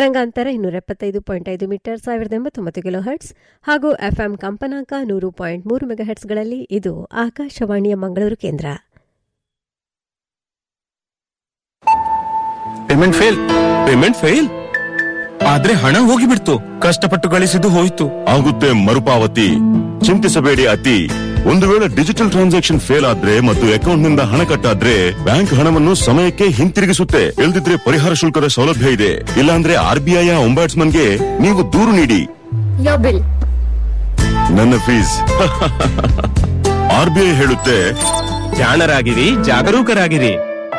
ತರಂಗಾಂತರ ಇನ್ನೂರ ಎಪ್ಪತ್ತೈದು ಪಾಯಿಂಟ್ ಐದು ಮೀಟರ್ ಸಾವಿರದ ಎಂಬತ್ತೊಂಬತ್ತು ಕಿಲೋ ಹರ್ಟ್ಸ್ ಹಾಗೂ ಎಫ್ಎಂ ಕಂಪನಾಂಕ ನೂರು ಪಾಯಿಂಟ್ ಮೂರು ಮೆಗಾಹೆಟ್ಸ್ಗಳಲ್ಲಿ ಇದು ಆಕಾಶವಾಣಿಯ ಮಂಗಳೂರು ಕೇಂದ್ರ ಪೇಮೆಂಟ್ ಫೇಲ್ ಪೇಮೆಂಟ್ ಫೇಲ್ ಆದ್ರೆ ಹಣ ಹೋಗಿಬಿಡ್ತು ಕಷ್ಟಪಟ್ಟು ಗಳಿಸಿದ್ದು ಹೋಯ್ತು ಆಗುತ್ತೆ ಮರುಪಾವತಿ ಚಿಂತಿಸಬೇಡಿ ಅತಿ ಒಂದು ವೇಳೆ ಡಿಜಿಟಲ್ ಟ್ರಾನ್ಸಾಕ್ಷನ್ ಫೇಲ್ ಆದ್ರೆ ಮತ್ತು ಅಕೌಂಟ್ ನಿಂದ ಹಣ ಕಟ್ಟಾದ್ರೆ ಬ್ಯಾಂಕ್ ಹಣವನ್ನು ಸಮಯಕ್ಕೆ ಹಿಂತಿರುಗಿಸುತ್ತೆ ಇಲ್ದಿದ್ರೆ ಪರಿಹಾರ ಶುಲ್ಕದ ಸೌಲಭ್ಯ ಇದೆ ಇಲ್ಲಾಂದ್ರೆ ಆರ್ಬಿಐ ಗೆ ನೀವು ದೂರು ನೀಡಿ Your bill. ನನ್ನ ಫೀಸ್ ಆರ್ಬಿಐ ಹೇಳುತ್ತೆ ಜಾಣರಾಗಿರಿ ಜಾಗರೂಕರಾಗಿರಿ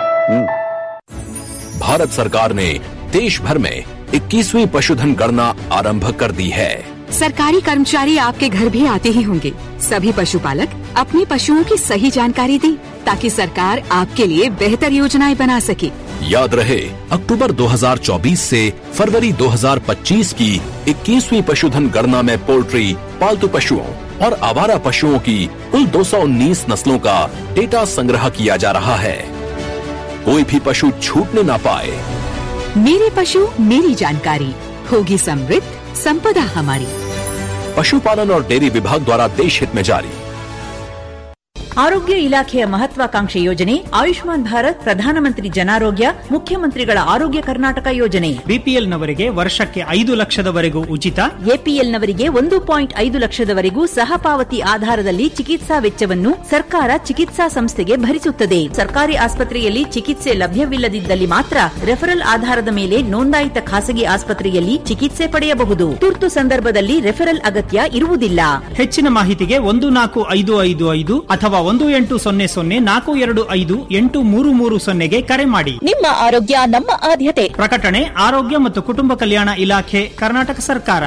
भारत सरकार ने देश भर में 21वीं पशुधन गणना आरंभ कर दी है सरकारी कर्मचारी आपके घर भी आते ही होंगे सभी पशुपालक अपने पशुओं की सही जानकारी दें ताकि सरकार आपके लिए बेहतर योजनाएं बना सके याद रहे अक्टूबर 2024 से फरवरी 2025 की 21वीं पशुधन गणना में पोल्ट्री पालतू पशुओं और आवारा पशुओं की कुल 219 नस्लों का डेटा संग्रह किया जा रहा है कोई भी पशु छूटने ना पाए मेरे पशु मेरी जानकारी होगी समृद्ध संपदा हमारी पशुपालन और डेयरी विभाग द्वारा देश हित में जारी ಆರೋಗ್ಯ ಇಲಾಖೆಯ ಮಹತ್ವಾಕಾಂಕ್ಷೆ ಯೋಜನೆ ಆಯುಷ್ಮಾನ್ ಭಾರತ್ ಪ್ರಧಾನಮಂತ್ರಿ ಜನಾರೋಗ್ಯ ಮುಖ್ಯಮಂತ್ರಿಗಳ ಆರೋಗ್ಯ ಕರ್ನಾಟಕ ಯೋಜನೆ ಬಿಪಿಎಲ್ನವರಿಗೆ ವರ್ಷಕ್ಕೆ ಐದು ಲಕ್ಷದವರೆಗೂ ಉಚಿತ ಎಪಿಎಲ್ನವರಿಗೆ ಒಂದು ಪಾಯಿಂಟ್ ಐದು ಲಕ್ಷದವರೆಗೂ ಸಹ ಪಾವತಿ ಆಧಾರದಲ್ಲಿ ಚಿಕಿತ್ಸಾ ವೆಚ್ಚವನ್ನು ಸರ್ಕಾರ ಚಿಕಿತ್ಸಾ ಸಂಸ್ಥೆಗೆ ಭರಿಸುತ್ತದೆ ಸರ್ಕಾರಿ ಆಸ್ಪತ್ರೆಯಲ್ಲಿ ಚಿಕಿತ್ಸೆ ಲಭ್ಯವಿಲ್ಲದಿದ್ದಲ್ಲಿ ಮಾತ್ರ ರೆಫರಲ್ ಆಧಾರದ ಮೇಲೆ ನೋಂದಾಯಿತ ಖಾಸಗಿ ಆಸ್ಪತ್ರೆಯಲ್ಲಿ ಚಿಕಿತ್ಸೆ ಪಡೆಯಬಹುದು ತುರ್ತು ಸಂದರ್ಭದಲ್ಲಿ ರೆಫರಲ್ ಅಗತ್ಯ ಇರುವುದಿಲ್ಲ ಹೆಚ್ಚಿನ ಮಾಹಿತಿಗೆ ಒಂದು ನಾಲ್ಕು ಐದು ಐದು ಐದು ಅಥವಾ ಒಂದು ಎಂಟು ಸೊನ್ನೆ ಸೊನ್ನೆ ನಾಲ್ಕು ಎರಡು ಐದು ಎಂಟು ಮೂರು ಮೂರು ಸೊನ್ನೆಗೆ ಕರೆ ಮಾಡಿ ನಿಮ್ಮ ಆರೋಗ್ಯ ನಮ್ಮ ಆದ್ಯತೆ ಪ್ರಕಟಣೆ ಆರೋಗ್ಯ ಮತ್ತು ಕುಟುಂಬ ಕಲ್ಯಾಣ ಇಲಾಖೆ ಕರ್ನಾಟಕ ಸರ್ಕಾರ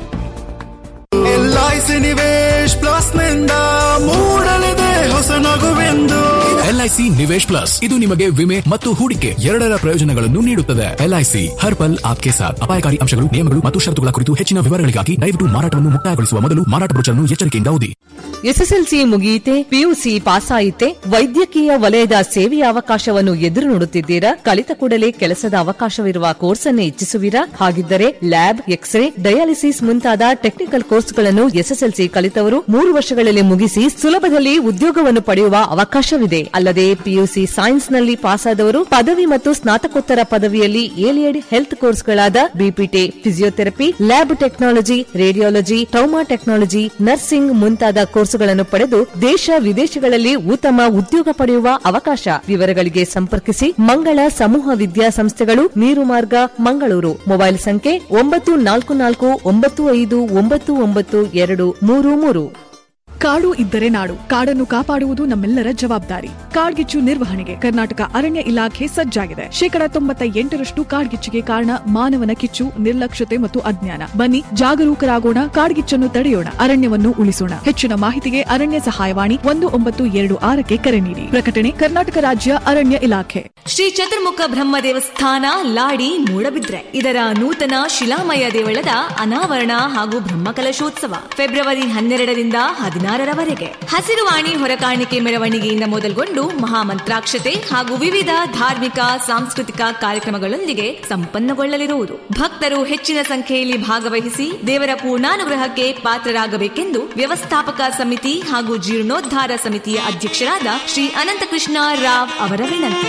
ಎಲ್ಐಸಿ ನಿವೇಶ್ ಪ್ಲಸ್ ನಿಂದ ಮೂಡಲಿದೆ ಹೊಸ ನಗುವೆಂದು ಎಲ್ಐಸಿ ನಿವೇಶ್ ಪ್ಲಸ್ ಇದು ನಿಮಗೆ ವಿಮೆ ಮತ್ತು ಹೂಡಿಕೆ ಎರಡರ ಪ್ರಯೋಜನಗಳನ್ನು ನೀಡುತ್ತದೆ ಎಲ್ಐಸಿ ಹರ್ ಪಲ್ ಆಪ್ಕೆ ಸಾಥ್ ಅಪಾಯಕಾರಿ ಅಂಶಗಳು ನಿಯಮಗಳು ಮತ್ತು ಷರತ್ತುಗಳ ಕುರಿತು ಹೆಚ್ಚಿನ ವಿವರಗಳಿಗಾಗಿ ದಯವಿಟ್ಟು ಮಾರಾಟವನ್ನು ಮುಕ್ತಾಯಗೊಳಿಸುವ ಮೊದಲು ಮಾರಾಟ ಬ್ರೋಚರ್ನ್ನು ಎಚ್ಚರಿಕೆಯಿಂದ ಓದಿ ಎಸ್ಎಸ್ಎಲ್ಸಿ ಮುಗಿಯಿತೆ ಪಿಯುಸಿ ಪಾಸ್ ಆಯಿತೆ ವೈದ್ಯಕೀಯ ವಲಯದ ಸೇವೆಯ ಅವಕಾಶವನ್ನು ಎದುರು ನೋಡುತ್ತಿದ್ದೀರಾ ಕಲಿತ ಕೂಡಲೇ ಕೆಲಸದ ಅವಕಾಶವಿರುವ ಕೋರ್ಸ್ ಅನ್ನು ಇಚ್ಛಿಸುವಿರಾ ಹಾಗಿದ್ದರೆ ಲ್ಯಾಬ್ ಎಕ್ಸ್ರೇ ಡಯಾಲಿಸಿಸ್ ಮುಂತಾದ ಟೆಕ್ನಿಕಲ್ ಕೋರ್ಸ್ಗಳನ್ನು ಎಸ್ಎಸ್ಎಲ್ಸಿ ಕಲಿತವರು ಮೂರು ವರ್ಷಗಳಲ್ಲಿ ಮುಗಿಸಿ ಸುಲಭದಲ್ಲಿ ಉದ್ಯೋಗವನ್ನು ಪಡೆಯುವ ಅವಕಾಶವಿದೆ ಅಲ್ಲದೆ ಪಿಯುಸಿ ಸೈನ್ಸ್ನಲ್ಲಿ ಪಾಸಾದವರು ಪದವಿ ಮತ್ತು ಸ್ನಾತಕೋತ್ತರ ಪದವಿಯಲ್ಲಿ ಏಲಿಯಡ್ ಹೆಲ್ತ್ ಕೋರ್ಸ್ಗಳಾದ BPT physiotherapy lab technology radiology trauma technology nursing ಮುಂತಾದ ಕೋರ್ಸುಗಳನ್ನು ಪಡೆದು ದೇಶ ವಿದೇಶಗಳಲ್ಲಿ ಉತ್ತಮ ಉದ್ಯೋಗ ಪಡೆಯುವ ಅವಕಾಶ ವಿವರಗಳಿಗೆ ಸಂಪರ್ಕಿಸಿ ಮಂಗಳ ಸಮೂಹ ವಿದ್ಯಾಸಂಸ್ಥೆಗಳು ನೀರು ಮಾರ್ಗ ಮಂಗಳೂರು ಮೊಬೈಲ್ ಸಂಖ್ಯೆ ಒಂಬತ್ತು ನಾಲ್ಕು ನಾಲ್ಕು ಒಂಬತ್ತು ಐದು ಒಂಬತ್ತು ಒಂಬತ್ತು ಎರಡು ಮೂರು ಮೂರು ಕಾಡು ಇದ್ದರೆ ನಾಡು ಕಾಡನ್ನು ಕಾಪಾಡುವುದು ನಮ್ಮೆಲ್ಲರ ಜವಾಬ್ದಾರಿ ಕಾಡ್ಗಿಚ್ಚು ನಿರ್ವಹಣೆಗೆ ಕರ್ನಾಟಕ ಅರಣ್ಯ ಇಲಾಖೆ ಸಜ್ಜಾಗಿದೆ ಶೇಕಡ ತೊಂಬತ್ತ ಎಂಟರಷ್ಟು ಕಾಡ್ಗಿಚ್ಚಿಗೆ ಕಾರಣ ಮಾನವನ ಕಿಚ್ಚು ನಿರ್ಲಕ್ಷ್ಯತೆ ಮತ್ತು ಅಜ್ಞಾನ ಬನ್ನಿ ಜಾಗರೂಕರಾಗೋಣ ಕಾಡ್ಗಿಚ್ಚನ್ನು ತಡೆಯೋಣ ಅರಣ್ಯವನ್ನು ಉಳಿಸೋಣ ಹೆಚ್ಚಿನ ಮಾಹಿತಿಗೆ ಅರಣ್ಯ ಸಹಾಯವಾಣಿ ಒಂದು ಒಂಬತ್ತು ಎರಡು ಆರಕ್ಕೆ ಕರೆ ನೀಡಿ ಪ್ರಕಟಣೆ ಕರ್ನಾಟಕ ರಾಜ್ಯ ಅರಣ್ಯ ಇಲಾಖೆ ಶ್ರೀ ಚತುರ್ಮುಖ ಬ್ರಹ್ಮ ದೇವಸ್ಥಾನ ಲಾಡಿ ಮೂಡಬಿದ್ರೆ ಇದರ ನೂತನ ಶಿಲಾಮಯ ದೇವಳದ ಅನಾವರಣ ಹಾಗೂ ಬ್ರಹ್ಮಕಲಶೋತ್ಸವ ಫೆಬ್ರವರಿ ಹನ್ನೆರಡರಿಂದ ಹದಿನಾರರವರೆಗೆ ಹಸಿರುವಾಣಿ ಹೊರಕಾಣಿಕೆ ಮೆರವಣಿಗೆಯಿಂದ ಮೊದಲುಗೊಂಡು ಮಹಾಮಂತ್ರಾಕ್ಷತೆ ಹಾಗೂ ವಿವಿಧ ಧಾರ್ಮಿಕ ಸಾಂಸ್ಕೃತಿಕ ಕಾರ್ಯಕ್ರಮಗಳೊಂದಿಗೆ ಸಂಪನ್ನಗೊಳ್ಳಲಿರುವುದು ಭಕ್ತರು ಹೆಚ್ಚಿನ ಸಂಖ್ಯೆಯಲ್ಲಿ ಭಾಗವಹಿಸಿ ದೇವರ ಪೂರ್ಣಾನುಗ್ರಹಕ್ಕೆ ಪಾತ್ರರಾಗಬೇಕೆಂದು ವ್ಯವಸ್ಥಾಪಕ ಸಮಿತಿ ಹಾಗೂ ಜೀರ್ಣೋದ್ಧಾರ ಸಮಿತಿಯ ಅಧ್ಯಕ್ಷರಾದ ಶ್ರೀ ಅನಂತಕೃಷ್ಣ ರಾವ್ ಅವರ ವಿನಂತಿ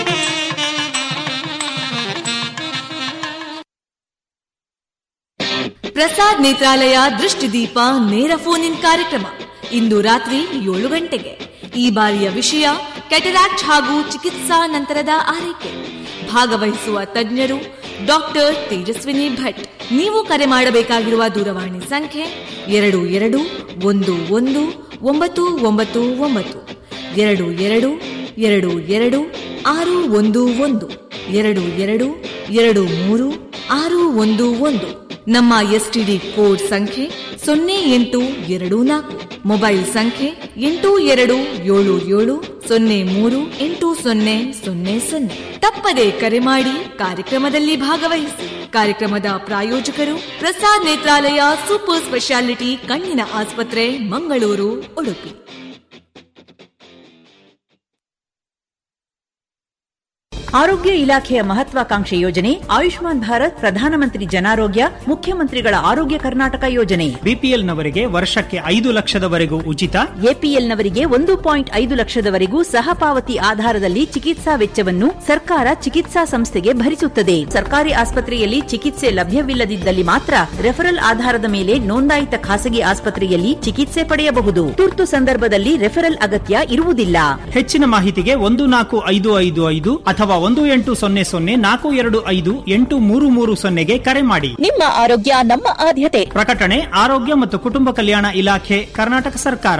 ಪ್ರಸಾದ್ ನೇತ್ರಾಲಯ ದೃಷ್ಟಿದೀಪ ನೇರ ಫೋನ್ ಇನ್ ಕಾರ್ಯಕ್ರಮ ಇಂದು ರಾತ್ರಿ ಏಳು ಗಂಟೆಗೆ ಈ ಬಾರಿಯ ವಿಷಯ ಕೆಟರಾಕ್ಟ್ ಹಾಗೂ ಚಿಕಿತ್ಸಾ ನಂತರದ ಆರೈಕೆ ಭಾಗವಹಿಸುವ ತಜ್ಞರು ಡಾಕ್ಟರ್ ತೇಜಸ್ವಿನಿ ಭಟ್ ನೀವು ಕರೆ ಮಾಡಬೇಕಾಗಿರುವ ದೂರವಾಣಿ ಸಂಖ್ಯೆ ಎರಡು ಎರಡು ಒಂದು ಒಂದು ಒಂಬತ್ತು ಒಂಬತ್ತು ಒಂಬತ್ತು ಎರಡು ಎರಡು ಎರಡು ಎರಡು ಆರು ಒಂದು ಒಂದು ಎರಡು ಎರಡು ಎರಡು ಮೂರು ಆರು ಒಂದು ಒಂದು ನಮ್ಮ ಎಸ್ಟಿಡಿ ಕೋಡ್ ಸಂಖ್ಯೆ ಸೊನ್ನೆ ಎಂಟು ಎರಡು ನಾಲ್ಕು ಮೊಬೈಲ್ ಸಂಖ್ಯೆ ಎಂಟು ಎರಡು ಏಳು ಏಳು ಸೊನ್ನೆ ಮೂರು ಎಂಟು ಸೊನ್ನೆ ಸೊನ್ನೆ ಸೊನ್ನೆ ತಪ್ಪದೆ ಕರೆ ಮಾಡಿ ಕಾರ್ಯಕ್ರಮದಲ್ಲಿ ಭಾಗವಹಿಸಿ ಕಾರ್ಯಕ್ರಮದ ಪ್ರಾಯೋಜಕರು ಪ್ರಸಾದ್ ನೇತ್ರಾಲಯ ಸೂಪರ್ ಸ್ಪೆಷಾಲಿಟಿ ಕಣ್ಣಿನ ಆಸ್ಪತ್ರೆ ಮಂಗಳೂರು ಉಡುಪಿ ಆರೋಗ್ಯ ಇಲಾಖೆಯ ಮಹತ್ವಾಕಾಂಕ್ಷೆ ಯೋಜನೆ ಆಯುಷ್ಮಾನ್ ಭಾರತ್ ಪ್ರಧಾನಮಂತ್ರಿ ಜನಾರೋಗ್ಯ ಮುಖ್ಯಮಂತ್ರಿಗಳ ಆರೋಗ್ಯ ಕರ್ನಾಟಕ ಯೋಜನೆ ಬಿಪಿಎಲ್ ನವರಿಗೆ ವರ್ಷಕ್ಕೆ ಐದು ಲಕ್ಷದವರೆಗೂ ಉಚಿತ ಎಪಿಎಲ್ನವರಿಗೆ ಒಂದು ಪಾಯಿಂಟ್ ಐದು ಲಕ್ಷದವರೆಗೂ ಸಹಪಾವತಿ ಆಧಾರದಲ್ಲಿ ಚಿಕಿತ್ಸಾ ವೆಚ್ಚವನ್ನು ಸರ್ಕಾರ ಚಿಕಿತ್ಸಾ ಸಂಸ್ಥೆಗೆ ಭರಿಸುತ್ತದೆ ಸರ್ಕಾರಿ ಆಸ್ಪತ್ರೆಯಲ್ಲಿ ಚಿಕಿತ್ಸೆ ಲಭ್ಯವಿಲ್ಲದಿದ್ದಲ್ಲಿ ಮಾತ್ರ ರೆಫರಲ್ ಆಧಾರದ ಮೇಲೆ ನೋಂದಾಯಿತ ಖಾಸಗಿ ಆಸ್ಪತ್ರೆಯಲ್ಲಿ ಚಿಕಿತ್ಸೆ ಪಡೆಯಬಹುದು ತುರ್ತು ಸಂದರ್ಭದಲ್ಲಿ ರೆಫರಲ್ ಅಗತ್ಯ ಇರುವುದಿಲ್ಲ ಹೆಚ್ಚಿನ ಮಾಹಿತಿಗೆ ಒಂದು ನಾಲ್ಕು ಐದು ಐದು ಐದು ಅಥವಾ ಒಂದು ಎಂಟು ಸೊನ್ನೆ ಸೊನ್ನೆ ನಾಲ್ಕು ಎರಡು ಐದು ಎಂಟು ಮೂರು ಮೂರು ಸೊನ್ನೆಗೆ ಕರೆ ಮಾಡಿ ನಿಮ್ಮ ಆರೋಗ್ಯ ನಮ್ಮ ಆದ್ಯತೆ ಪ್ರಕಟಣೆ ಆರೋಗ್ಯ ಮತ್ತು ಕುಟುಂಬ ಕಲ್ಯಾಣ ಇಲಾಖೆ ಕರ್ನಾಟಕ ಸರ್ಕಾರ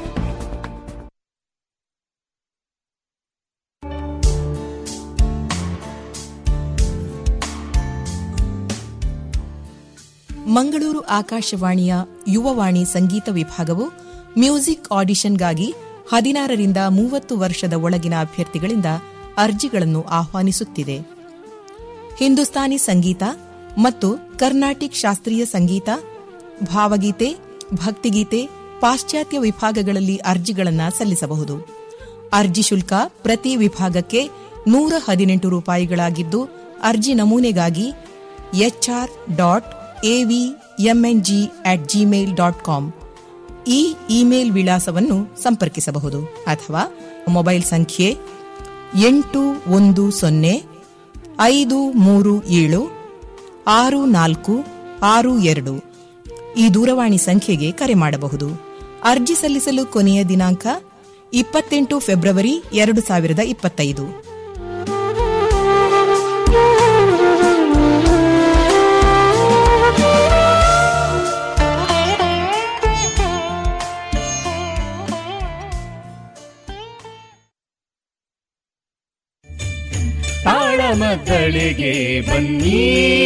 ಮಂಗಳೂರು ಆಕಾಶವಾಣಿಯ ಯುವವಾಣಿ ಸಂಗೀತ ವಿಭಾಗವು ಮ್ಯೂಸಿಕ್ ಆಡಿಷನ್ಗಾಗಿ ಹದಿನಾರರಿಂದ ಮೂವತ್ತು ವರ್ಷದ ಒಳಗಿನ ಅಭ್ಯರ್ಥಿಗಳಿಂದ ಅರ್ಜಿಗಳನ್ನು ಆಹ್ವಾನಿಸುತ್ತಿದೆ ಹಿಂದೂಸ್ತಾನಿ ಸಂಗೀತ ಮತ್ತು ಕರ್ನಾಟಿಕ್ ಶಾಸ್ತ್ರೀಯ ಸಂಗೀತ ಭಾವಗೀತೆ ಭಕ್ತಿಗೀತೆ ಪಾಶ್ಚಾತ್ಯ ವಿಭಾಗಗಳಲ್ಲಿ ಅರ್ಜಿಗಳನ್ನು ಸಲ್ಲಿಸಬಹುದು ಅರ್ಜಿ ಶುಲ್ಕ ಪ್ರತಿ ವಿಭಾಗಕ್ಕೆ ನೂರ ಹದಿನೆಂಟು ರೂಪಾಯಿಗಳಾಗಿದ್ದು ಅರ್ಜಿ ನಮೂನೆಗಾಗಿ HR dot AVMNG at Gmail dot com ಈ ಇಮೇಲ್ ವಿಳಾಸವನ್ನು ಸಂಪರ್ಕಿಸಬಹುದು ಅಥವಾ ಮೊಬೈಲ್ ಸಂಖ್ಯೆ ಎಂಟು ಒಂದು ಸೊನ್ನೆ ಐದು ಮೂರು ಏಳು ಆರು ನಾಲ್ಕು ಆರು ಎರಡು ಈ ದೂರವಾಣಿ ಸಂಖ್ಯೆಗೆ ಕರೆ ಮಾಡಬಹುದು ಅರ್ಜಿ ಸಲ್ಲಿಸಲು ಕೊನೆಯ ದಿನಾಂಕ ಇಪ್ಪತ್ತೆಂಟು ಫೆಬ್ರವರಿ ಎರಡು ಸಾವಿರದ ಇಪ್ಪತ್ತೈದು ತಾಳಮದ್ದಳೆಗೆ ಬನ್ನಿ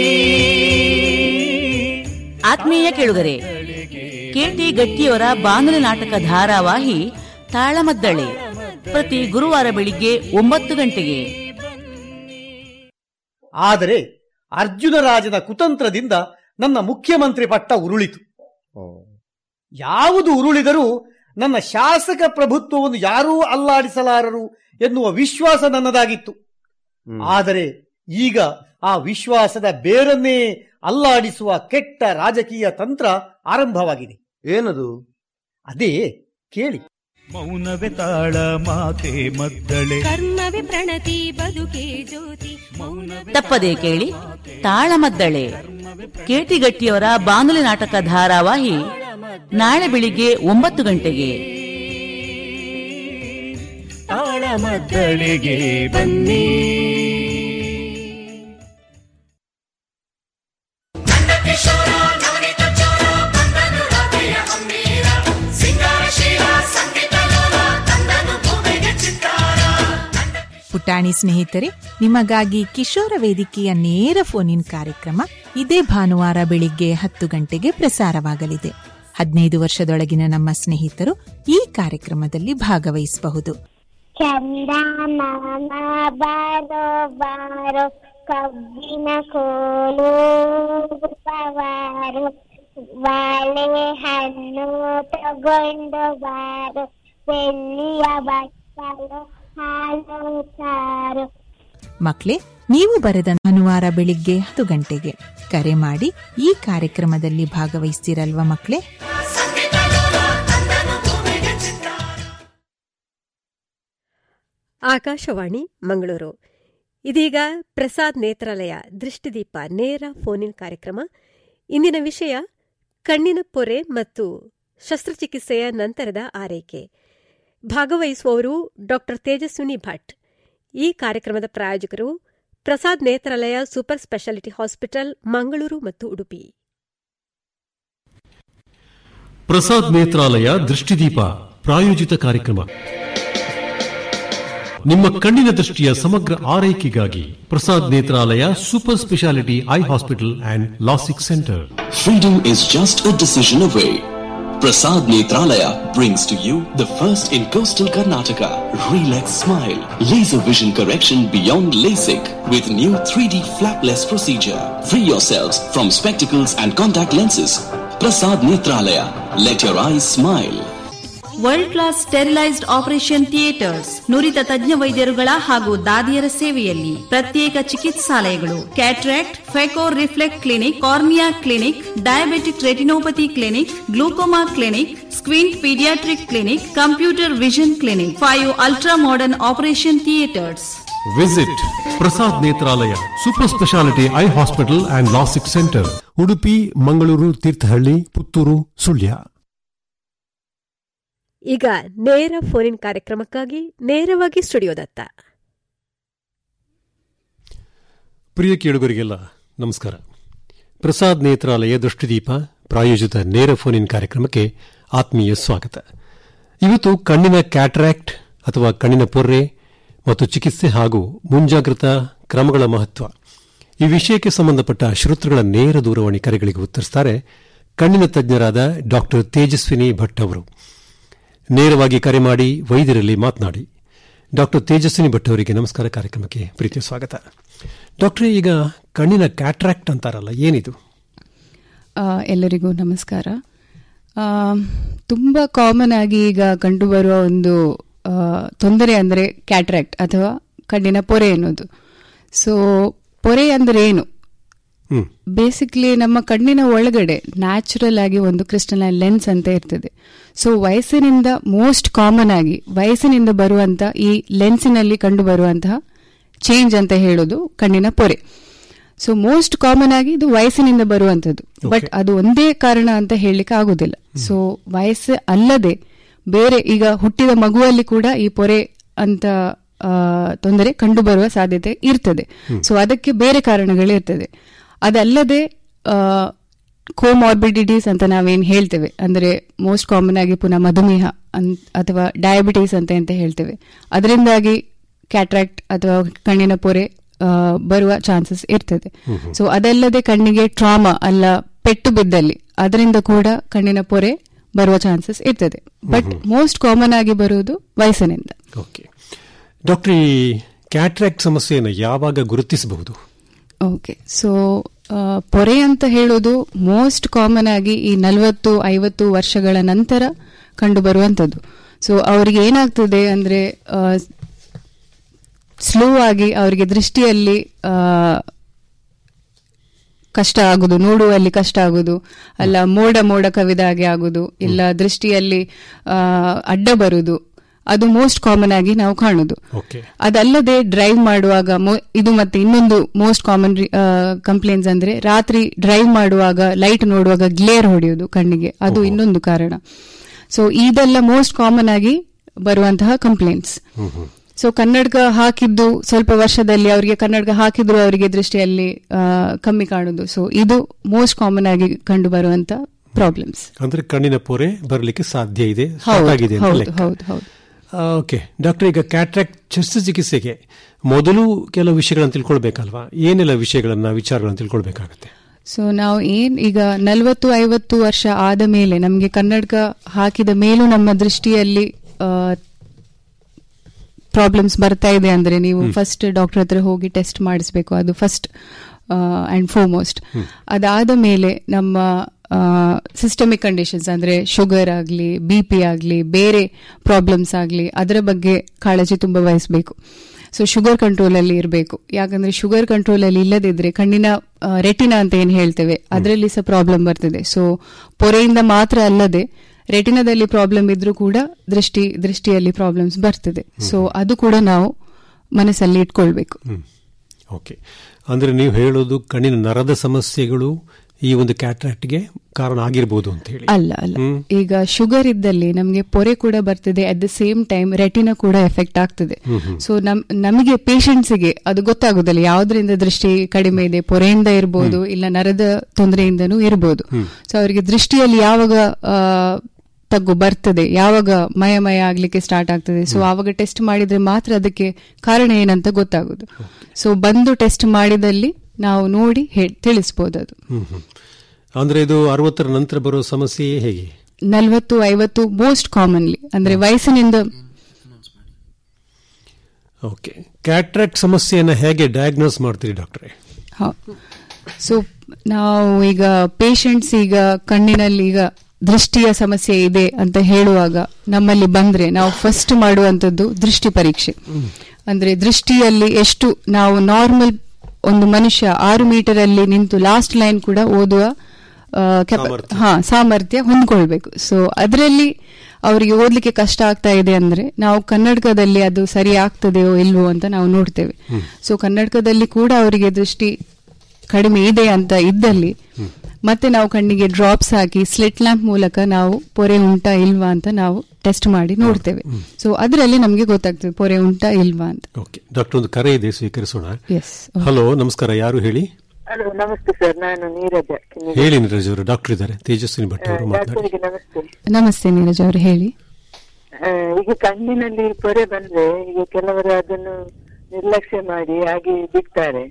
ಆತ್ಮೀಯ ಕೇಳುಗರೆ ಕೆಟಿ ಗಟ್ಟಿಯವರ ಬಾನುಲಿ ನಾಟಕ ಧಾರಾವಾಹಿ ತಾಳಮದ್ದಳೆ ಪ್ರತಿ ಗುರುವಾರ ಬೆಳಿಗ್ಗೆ ಒಂಬತ್ತು ಗಂಟೆಗೆ ಆದರೆ ಅರ್ಜುನ ರಾಜನ ಕುತಂತ್ರದಿಂದ ನನ್ನ ಮುಖ್ಯಮಂತ್ರಿ ಪಟ್ಟ ಉರುಳಿತು ಯಾವುದು ಉರುಳಿದರೂ ನನ್ನ ಶಾಸಕ ಪ್ರಭುತ್ವವನ್ನು ಯಾರೂ ಅಲ್ಲಾಡಿಸಲಾರರು ಎನ್ನುವ ವಿಶ್ವಾಸ ನನ್ನದಾಗಿತ್ತು ಆದರೆ ಈಗ ಆ ವಿಶ್ವಾಸದ ಬೇರನ್ನೇ ಅಲ್ಲಾಡಿಸುವ ಕೆಟ್ಟ ರಾಜಕೀಯ ತಂತ್ರ ಆರಂಭವಾಗಿದೆ ಏನದು ಅದೇ ಕೇಳಿ ಮೌನವೇ ತಾಳ ಮಾತೆ ಮದ್ದಳೆ ಕರ್ಮವೇ ಪ್ರಣತಿ ಬದುಕೆ ಜ್ಯೋತಿ ತಪ್ಪದೇ ಕೇಳಿ ತಾಳಮದ್ದಳೆ ಕೆಟಿ ಗಟ್ಟಿಯವರ ಬಾನುಲಿ ನಾಟಕ ಧಾರಾವಾಹಿ ನಾಳೆ ಬೆಳಿಗ್ಗೆ ಒಂಬತ್ತು ಗಂಟೆಗೆ ತಾಳಮದ್ದಳೆಗೆ ಬನ್ನಿ ಪುಟಾಣಿ ಸ್ನೇಹಿತರೆ ನಿಮಗಾಗಿ ಕಿಶೋರ ವೇದಿಕೆಯ ನೇರ ಫೋನ್ ಇನ್ ಕಾರ್ಯಕ್ರಮ ಇದೇ ಭಾನುವಾರ ಬೆಳಿಗ್ಗೆ ಹತ್ತು ಗಂಟೆಗೆ ಪ್ರಸಾರವಾಗಲಿದೆ ಹದಿನೈದು ವರ್ಷದೊಳಗಿನ ನಮ್ಮ ಸ್ನೇಹಿತರು ಈ ಕಾರ್ಯಕ್ರಮದಲ್ಲಿ ಭಾಗವಹಿಸಬಹುದು ಚಂದ ಮಾಮ ಬಾರೋ ಬಾರೋ ಕಬ್ಬಿನ ಕೋಲು ಪವಾರು ಬಾಳೆ ಹಣ್ಣು ತಗೊಂಡು ಬಾರು ಬೆಳ್ಳಿಯ ಬಟ್ಟಲು ಹಾಲು ಸಾರು ಮಕ್ಳೇ ನೀವು ಬರೆದ ಭಾನುವಾರ ಬೆಳಿಗ್ಗೆ ಹತ್ತು ಗಂಟೆಗೆ ಕರೆ ಮಾಡಿ ಈ ಕಾರ್ಯಕ್ರಮದಲ್ಲಿ ಭಾಗವಹಿಸ್ತೀರಲ್ವಾ ಮಕ್ಳೇ ಆಕಾಶವಾಣಿ ಮಂಗಳೂರು ಇದೀಗ ಪ್ರಸಾದ್ ನೇತ್ರಾಲಯ ದೃಷ್ಟಿದೀಪ ನೇರ ಫೋನಿನ್ ಕಾರ್ಯಕ್ರಮ ಇಂದಿನ ವಿಷಯ ಕಣ್ಣಿನ ಪೊರೆ ಮತ್ತು ಶಸ್ತ್ರಚಿಕಿತ್ಸೆಯ ನಂತರದ ಆರೈಕೆ ಭಾಗವಹಿಸುವವರು ಡಾ ತೇಜಸ್ವಿನಿ ಭಟ್ ಈ ಕಾರ್ಯಕ್ರಮದ ಪ್ರಾಯೋಜಕರು Prasad Netralaya super speciality hospital Mangaluru ಮತ್ತು ಉಡುಪಿ ಪ್ರಸಾದ್ ನೇತ್ರಾಲಯ ದೃಷ್ಟಿದೀಪ ಪ್ರಾಯೋಜಿತ ಕಾರ್ಯಕ್ರಮ ನಿಮ್ಮ ಕಣ್ಣಿನ ದೃಷ್ಟಿಯ ಸಮಗ್ರ ಆರೈಕೆಗಾಗಿ Prasad Netralaya super speciality eye hospital and LASIK centre Freedom is just a decision away. Prasad Netralaya brings to you the first in coastal Karnataka Relax Smile Laser Vision Correction Beyond LASIK with new 3D flapless procedure. Free yourselves from spectacles and contact lenses. Prasad Netralaya. Let your eyes smile. World class sterilised operation theatres ನುರಿತ ತಜ್ಞ ವೈದ್ಯರುಗಳ ಹಾಗೂ ದಾದಿಯರ ಸೇವೆಯಲ್ಲಿ ಪ್ರತ್ಯೇಕ ಚಿಕಿತ್ಸಾಲಯಗಳು cataract phaco reflect clinic cornea clinic diabetic retinopathy clinic glaucoma clinic squint paediatric clinic computer vision clinic five ultra modern operation theatres visit Prasad Netralaya super speciality eye hospital and LASIK centre Udupi Mangaluru Thirthahalli Puttur Sullia ಈಗ ನೇರ ಫೋನಿನ್ ಕಾರ್ಯಕ್ರಮಕ್ಕಾಗಿ ನೇರವಾಗಿ ಸ್ಟುಡಿಯೋದತ್ತ ಪ್ರಿಯ ಕೇಳುಗರಿಗೆಲ್ಲ ನಮಸ್ಕಾರ ಪ್ರಸಾದ್ ನೇತ್ರಾಲಯ ದೃಷ್ಟಿದೀಪ ಪ್ರಾಯೋಜಿತ ನೇರ phone in ಕಾರ್ಯಕ್ರಮಕ್ಕೆ ಆತ್ಮೀಯ ಸ್ವಾಗತ ಇವತ್ತು ಕಣ್ಣಿನ ಕ್ಯಾಟ್ರಾಕ್ಟ್ ಅಥವಾ ಕಣ್ಣಿನ ಪೊರ್ರೆ ಮತ್ತು ಚಿಕಿತ್ಸೆ ಹಾಗೂ ಮುಂಜಾಗ್ರತಾ ಕ್ರಮಗಳ ಮಹತ್ವ ಈ ವಿಷಯಕ್ಕೆ ಸಂಬಂಧಪಟ್ಟ ಶ್ರೋತೃಗಳ ನೇರ ದೂರವಾಣಿ ಕರೆಗಳಿಗೆ ಉತ್ತರಿಸುತ್ತಾರೆ ಕಣ್ಣಿನ ತಜ್ಞರಾದ ಡಾಕ್ಟರ್ ತೇಜಸ್ವಿನಿ ಭಟ್ ಅವರು ನೇರವಾಗಿ ಕರೆ ಮಾಡಿ ವೈದ್ಯರಲ್ಲಿ ಮಾತನಾಡಿ ಡಾಕ್ಟರ್ ತೇಜಸ್ವಿನಿ ಭಟ್ ಅವರಿಗೆ ನಮಸ್ಕಾರ ಕಾರ್ಯಕ್ರಮಕ್ಕೆ ಪ್ರೀತಿಯ ಸ್ವಾಗತ ಡಾಕ್ಟರ್ ಈಗ ಕಣ್ಣಿನ ಕ್ಯಾಟ್ರಾಕ್ಟ್ ಅಂತಾರಲ್ಲ ಏನಿದು ಆ, ಎಲ್ಲರಿಗೂ ನಮಸ್ಕಾರ ಆ, ತುಂಬ ಕಾಮನ್ ಆಗಿ ಈಗ ಕಂಡುಬರುವ ಒಂದು ಆ, ತೊಂದರೆ ಅಂದರೆ ಕ್ಯಾಟ್ರಾಕ್ಟ್ ಅಥವಾ ಕಣ್ಣಿನ ಪೊರೆ ಎನ್ನುವುದು ಸೊ ಪೊರೆ ಅಂದರೆ ಏನು ಹ್ಮ್. ಬೇಸಿಕ್ಲಿ ನಮ್ಮ ಕಣ್ಣಿನ ಒಳಗಡೆ ನ್ಯಾಚುರಲ್ ಆಗಿ ಒಂದು ಕ್ರಿಸ್ಟಲೈನ್ ಲೆನ್ಸ್ ಅಂತ ಇರ್ತದೆ ಸೊ ವಯಸ್ಸಿನಿಂದ ಮೋಸ್ಟ್ ಕಾಮನ್ ಆಗಿ ವಯಸ್ಸಿನಿಂದ ಬರುವಂತ ಈ ಲೆನ್ಸಿನಲ್ಲಿ ಕಂಡು ಬರುವಂತಹ ಚೇಂಜ್ ಅಂತ ಹೇಳೋದು ಕಣ್ಣಿನ ಪೊರೆ ಸೊ ಮೋಸ್ಟ್ ಕಾಮನ್ ಆಗಿ ಇದು ವಯಸ್ಸಿನಿಂದ ಬರುವಂತದ್ದು ಬಟ್ ಅದು ಒಂದೇ ಕಾರಣ ಅಂತ ಹೇಳಲಿಕ್ಕೆ ಆಗುದಿಲ್ಲ ಸೊ ವಯಸ್ಸು ಅಲ್ಲದೆ ಬೇರೆ ಈಗ ಹುಟ್ಟಿದ ಮಗುವಲ್ಲಿ ಕೂಡ ಈ ಪೊರೆ ಅಂತ ಆ, ತೊಂದರೆ ಕಂಡುಬರುವ ಸಾಧ್ಯತೆ ಇರ್ತದೆ ಸೊ ಅದಕ್ಕೆ ಬೇರೆ ಕಾರಣಗಳಿರ್ತದೆ ಅದಲ್ಲದೆ ಕೋಮಾರ್ಬಿಡಿಟೀಸ್ ಅಂತ ನಾವೇನು ಹೇಳ್ತೇವೆ ಅಂದ್ರೆ ಮೋಸ್ಟ್ ಕಾಮನ್ ಆಗಿ ಪುನಃ ಮಧುಮೇಹ ಅನ್- ಅಥವಾ ಡಯಾಬಿಟೀಸ್ ಅಂತ ಅಂತ ಹೇಳ್ತೇವೆ ಅದರಿಂದಾಗಿ ಕ್ಯಾಟ್ರಾಕ್ಟ್ ಅಥವಾ ಕಣ್ಣಿನ ಪೊರೆ ಆ, ಬರುವ ಚಾನ್ಸಸ್ ಇರ್ತದೆ ಸೊ ಅದಲ್ಲದೆ ಕಣ್ಣಿಗೆ ಟ್ರಾಮಾ ಅಲ್ಲ ಪೆಟ್ಟು ಬಿದ್ದಲ್ಲಿ ಅದರಿಂದ ಕೂಡ ಕಣ್ಣಿನ ಪೊರೆ ಬರುವ ಚಾನ್ಸಸ್ ಇರ್ತದೆ ಬಟ್ ಮೋಸ್ಟ್ ಕಾಮನ್ ಆಗಿ ಬರುವುದು ವಯಸ್ಸಿನಿಂದ ಓಕೆ ಡಾಕ್ಟರ್ ಈ ಕ್ಯಾಟ್ರಾಕ್ಟ್ ಸಮಸ್ಯೆಯನ್ನು ಯಾವಾಗ ಗುರುತಿಸಬಹುದು ಓಕೆ ಸೊ ಪೊರೆ ಅಂತ ಹೇಳೋದು ಮೋಸ್ಟ್ ಕಾಮನ್ ಆಗಿ ಈ ನಲವತ್ತು ಐವತ್ತು ವರ್ಷಗಳ ನಂತರ ಕಂಡು ಬರುವಂಥದ್ದು ಸೊ ಅವರಿಗೆ ಏನಾಗ್ತದೆ ಅಂದ್ರೆ ಸ್ಲೋ ಆಗಿ ಅವರಿಗೆ ದೃಷ್ಟಿಯಲ್ಲಿ ಆ, ಕಷ್ಟ ಆಗುದು ನೋಡುವಲ್ಲಿ ಕಷ್ಟ ಆಗುದು ಅಲ್ಲ ಮೋಡ ಮೋಡ ಕವಿದ ಹಾಗೆ ಆಗುದು ಇಲ್ಲ ದೃಷ್ಟಿಯಲ್ಲಿ ಆ, ಅಡ್ಡ ಬರುದು ಅದು ಮೋಸ್ಟ್ ಕಾಮನ್ ಆಗಿ ನಾವು ಕಾಣುದು ಓಕೆ ಅದಲ್ಲದೆ ಡ್ರೈವ್ ಮಾಡುವಾಗ ಮೊ- ಇದು ಮತ್ತೆ ಇನ್ನೊಂದು ಮೋಸ್ಟ್ ಕಾಮನ್ ಕಂಪ್ಲೇಂಟ್ಸ್ ಅಂದ್ರೆ ರಾತ್ರಿ ಡ್ರೈವ್ ಮಾಡುವಾಗ ಲೈಟ್ ನೋಡುವಾಗ ಗ್ಲೇರ್ ಹೊಡೆಯುವುದು ಕಣ್ಣಿಗೆ ಅದು ಇನ್ನೊಂದು ಕಾರಣ ಸೊ ಇದೆಲ್ಲ ಮೋಸ್ಟ್ ಕಾಮನ್ ಆಗಿ ಬರುವಂತಹ ಕಂಪ್ಲೇಂಟ್ಸ್ ಸೊ ಕನ್ನಡಕ ಹಾಕಿದ್ದು ಸ್ವಲ್ಪ ವರ್ಷದಲ್ಲಿ ಅವರಿಗೆ ಕನ್ನಡಕ ಹಾಕಿದ್ರು ಅವರಿಗೆ ದೃಷ್ಟಿಯಲ್ಲಿ ಆ, ಕಮ್ಮಿ ಕಾಣುದು ಸೊ ಇದು ಮೋಸ್ಟ್ ಕಾಮನ್ ಆಗಿ ಕಂಡು ಬರುವಂತ ಪ್ರಾಬ್ಲಮ್ಸ್ ಅಂದ್ರೆ ಕಣ್ಣಿನ ಪೊರೆ ಬರಲಿಕ್ಕೆ ಸಾಧ್ಯ ಇದೆ ಹೌದು, start ಆಗಿದೆ ಅಂತ ಹೌದು, ಲೆಕ್ಕ. ಹೌದು, ಹೌದು. ಆ, ಓಕೆ ಡಾಕ್ಟರ್ ಈಗ ಕ್ಯಾಟ್ರಾಕ್ಟ್ ಶಸ್ತ್ರಚಿಕಿತ್ಸೆಗೆ ಮೊದಲು ಕೆಲವು ವಿಷಯಗಳನ್ನು ತಿಳ್ಕೊಳ್ಬೇಕಲ್ವಾ ಏನೆಲ್ಲ ವಿಷಯಗಳನ್ನ ವಿಚಾರಗಳನ್ನು ತಿಳ್ಕೊಳ್ಬೇಕಾಗತ್ತೆ ಸೊ ನಾವು ಏನ್ ಈಗ ನಲವತ್ತು ಐವತ್ತು ವರ್ಷ ಆದ ಮೇಲೆ ನಮಗೆ ಕನ್ನಡಕ ಹಾಕಿದ ಮೇಲೂ ನಮ್ಮ ದೃಷ್ಟಿಯಲ್ಲಿ ಪ್ರಾಬ್ಲಮ್ಸ್ ಬರ್ತಾ ಇದೆ ಅಂದ್ರೆ ನೀವು ಫಸ್ಟ್ ಡಾಕ್ಟರ್ ಹತ್ರ ಹೋಗಿ ಟೆಸ್ಟ್ ಮಾಡಿಸ್ಬೇಕು ಅದು ಫಸ್ಟ್ ಅಂಡ್ ಫೋರ್ಮೋಸ್ಟ್ ಅದಾದ ಮೇಲೆ ನಮ್ಮ ಸಿಸ್ಟಮಿಕ್ ಕಂಡೀಷನ್ಸ್ ಅಂದ್ರೆ ಶುಗರ್ ಆಗಲಿ ಬಿ ಪಿ ಆಗಲಿ ಬೇರೆ ಪ್ರಾಬ್ಲಮ್ಸ್ ಆಗಲಿ ಅದರ ಬಗ್ಗೆ ಕಾಳಜಿ ತುಂಬಾ ವಹಿಸಬೇಕು ಸೊ ಶುಗರ್ ಕಂಟ್ರೋಲ್ ಅಲ್ಲಿ ಇರಬೇಕು ಯಾಕಂದ್ರೆ ಶುಗರ್ ಕಂಟ್ರೋಲ್ ಅಲ್ಲಿ ಇಲ್ಲದಿದ್ರೆ ಕಣ್ಣಿನ ರೆಟಿನಾ ಅಂತ ಏನ್ ಹೇಳ್ತೇವೆ ಅದರಲ್ಲಿ ಸಹ ಪ್ರಾಬ್ಲಮ್ ಬರ್ತದೆ ಸೊ ಪೊರೆಯಿಂದ ಮಾತ್ರ ಅಲ್ಲದೆ ರೆಟಿನಾದಲ್ಲಿ ಪ್ರಾಬ್ಲಮ್ ಇದ್ರೂ ಕೂಡ ದೃಷ್ಟಿ ದೃಷ್ಟಿಯಲ್ಲಿ ಪ್ರಾಬ್ಲಮ್ಸ್ ಬರ್ತದೆ ಸೊ ಅದು ಕೂಡ ನಾವು ಮನಸ್ಸಲ್ಲಿ ಇಟ್ಕೊಳ್ಬೇಕು ಓಕೆ ಅಂದ್ರೆ ನೀವು ಹೇಳೋದು ಕಣ್ಣಿನ ನರದ ಸಮಸ್ಯೆಗಳು ಈ ಒಂದು ಕ್ಯಾಟ್ರಾಕ್ಟ್ಗೆ ಕಾರಣ ಆಗಿರ್ಬೋದು ಅಂತ ಹೇಳಿ ಅಲ್ಲ ಅಲ್ಲ ಈಗ ಶುಗರ್ ಇದ್ದಲ್ಲಿ ನಮಗೆ ಪೊರೆ ಕೂಡ ಬರ್ತದೆ at the same time retina ಕೂಡ ಎಫೆಕ್ಟ್ ಆಗ್ತದೆ ಸೊ ನಮ್ ನಮಗೆ ಪೇಷಂಟ್ಸ್ಗೆ ಅದು ಗೊತ್ತಾಗುದಿಲ್ಲ ಯಾವ್ದ್ರಿಂದ ದೃಷ್ಟಿ ಕಡಿಮೆ ಇದೆ ಪೊರೆಯಿಂದ ಇರ್ಬೋದು ಇಲ್ಲ ನರದ ತೊಂದರೆಯಿಂದನೂ ಇರ್ಬೋದು ಸೊ ಅವರಿಗೆ ದೃಷ್ಟಿಯಲ್ಲಿ ಯಾವಾಗ ಆ, ತಗ್ಗು ಬರ್ತದೆ ಯಾವಾಗ ಮಯ ಮಯ ಆಗ್ಲಿಕ್ಕೆ ಸ್ಟಾರ್ಟ್ ಆಗ್ತದೆ ಸೊ ಆವಾಗ ಟೆಸ್ಟ್ ಮಾಡಿದ್ರೆ ಮಾತ್ರ ಅದಕ್ಕೆ ಕಾರಣ ಏನಂತ ಗೊತ್ತಾಗುದು ಸೊ ಬಂದು ಟೆಸ್ಟ್ ಮಾಡಿದಲ್ಲಿ ನಾವು ನೋಡಿ ಹೇಳ್- ತಿಳಿಸ್ಬೋದು ಅದು ಹ್ಮ್ ಹ್ಮ್. ಅಂದ್ರೆ ಇದು ಅರವತ್ತರ ನಂತರ ಬರೋ ಸಮಸ್ಯೆ ಹೇಗೆ ನಲವತ್ತು ಐವತ್ತು ಮೋಸ್ಟ್ ಕಾಮನ್ಲಿ ಅಂದ್ರೆ ವಯಸ್ಸಿನಿಂದ ಓಕೆ ಕ್ಯಾಟ್ರಾಕ್ಟ್ ಸಮಸ್ಯೆಯನ್ನ ಹೇಗೆ ಡಯಾಗ್ನೋಸ್ ಮಾಡ್ತೀರಿ ಡಾಕ್ಟ್ರೆ ಸೊ ನಾವು ಈಗ ಪೇಷಂಟ್ಸ್ ಈಗ ಕಣ್ಣಿನಲ್ಲಿ ಈಗ ದೃಷ್ಟಿಯ ಸಮಸ್ಯೆ ಇದೆ ಅಂತ ಹೇಳುವಾಗ ನಮ್ಮಲ್ಲಿ ಬಂದ್ರೆ ನಾವು ಫಸ್ಟ್ ಮಾಡುವಂತದ್ದು ದೃಷ್ಟಿ ಪರೀಕ್ಷೆ ಅಂದ್ರೆ ದೃಷ್ಟಿಯಲ್ಲಿ ಎಷ್ಟು ನಾವು ನಾರ್ಮಲ್ ಒಂದು ಮನುಷ್ಯ ಆರು ಮೀಟರ್ ಅಲ್ಲಿ ನಿಂತು ಲಾಸ್ಟ್ ಲೈನ್ ಕೂಡ ಓದುವ ಆ, ಕೆಪ- ಹಾ ಸಾಮರ್ಥ್ಯ ಹೊಂದ್ಕೊಳ್ಬೇಕು ಸೊ ಅದರಲ್ಲಿ ಅವರಿಗೆ ಓದ್ಲಿಕ್ಕೆ ಕಷ್ಟ ಆಗ್ತಾ ಇದೆ ಅಂದ್ರೆ ನಾವು ಕನ್ನಡಕದಲ್ಲಿ ಅದು ಸರಿ ಆಗ್ತದೆಯೋ ಇಲ್ವೋ ಅಂತ ನಾವು ನೋಡ್ತೇವೆ ಸೊ ಕನ್ನಡಕದಲ್ಲಿ ಕೂಡ ಅವರಿಗೆ ದೃಷ್ಟಿ ಕಡಿಮೆ ಇದೆ ಅಂತ ಇದ್ದಲ್ಲಿ ಮತ್ತೆ ನಾವು ಕಣ್ಣಿಗೆ ಡ್ರಾಪ್ಸ್ ಹಾಕಿ ಸ್ಲಿಟ್ ಲ್ಯಾಂಪ್ ಮೂಲಕ ನಾವು ಪೊರೆ ಉಂಟಾ ಇಲ್ವಾ ಅಂತ ನಾವು ಟೆಸ್ಟ್ ಮಾಡಿ ನೋಡ್ತೇವೆ ಸೊ ಅದರಲ್ಲಿ ನಮಗೆ ಗೊತ್ತಾಗ್ತದೆ ಪೊರೆ ಉಂಟಾ ಇಲ್ವಾ ಅಂತ ಓಕೆ ಡಾಕ್ಟರ್ ಒಂದು ಕರೆ ಇದೆ ಸ್ವೀಕರಿಸೋಣ ಎಸ್ ಹಲೋ ನಮಸ್ಕಾರ ಯಾರು ಹೇಳಿ ಹಲೋ ನಮಸ್ತೆ ಸರ್ ನಾನು ನೀರಜ ಹೇಳಿ ನೀರಜ್ ಅವರು ಡಾಕ್ಟರ್ ಇದ್ದಾರೆ ತೇಜಸ್ವಿನಿ ಭಟ್ ಅವರು ಮಾತನಾಡಿ ಡಾಕ್ಟರ್ಗೆ ನಮಸ್ತೆ ನಮಸ್ತೆ ನೀರಜ್ ಅವರು ಹೇಳಿ ಆ, ಈಗ ಕಣ್ಣಿನಲ್ಲಿ ಪೊರೆ ಬಂದ್ರೆ ಈಗ ಕೆಲವರು ಅದನ್ನು ನಿರ್ಲಕ್ಷ್ಯ ಮಾಡಿ ಹಾಗೆ ಬಿಡ್ತಾರೆ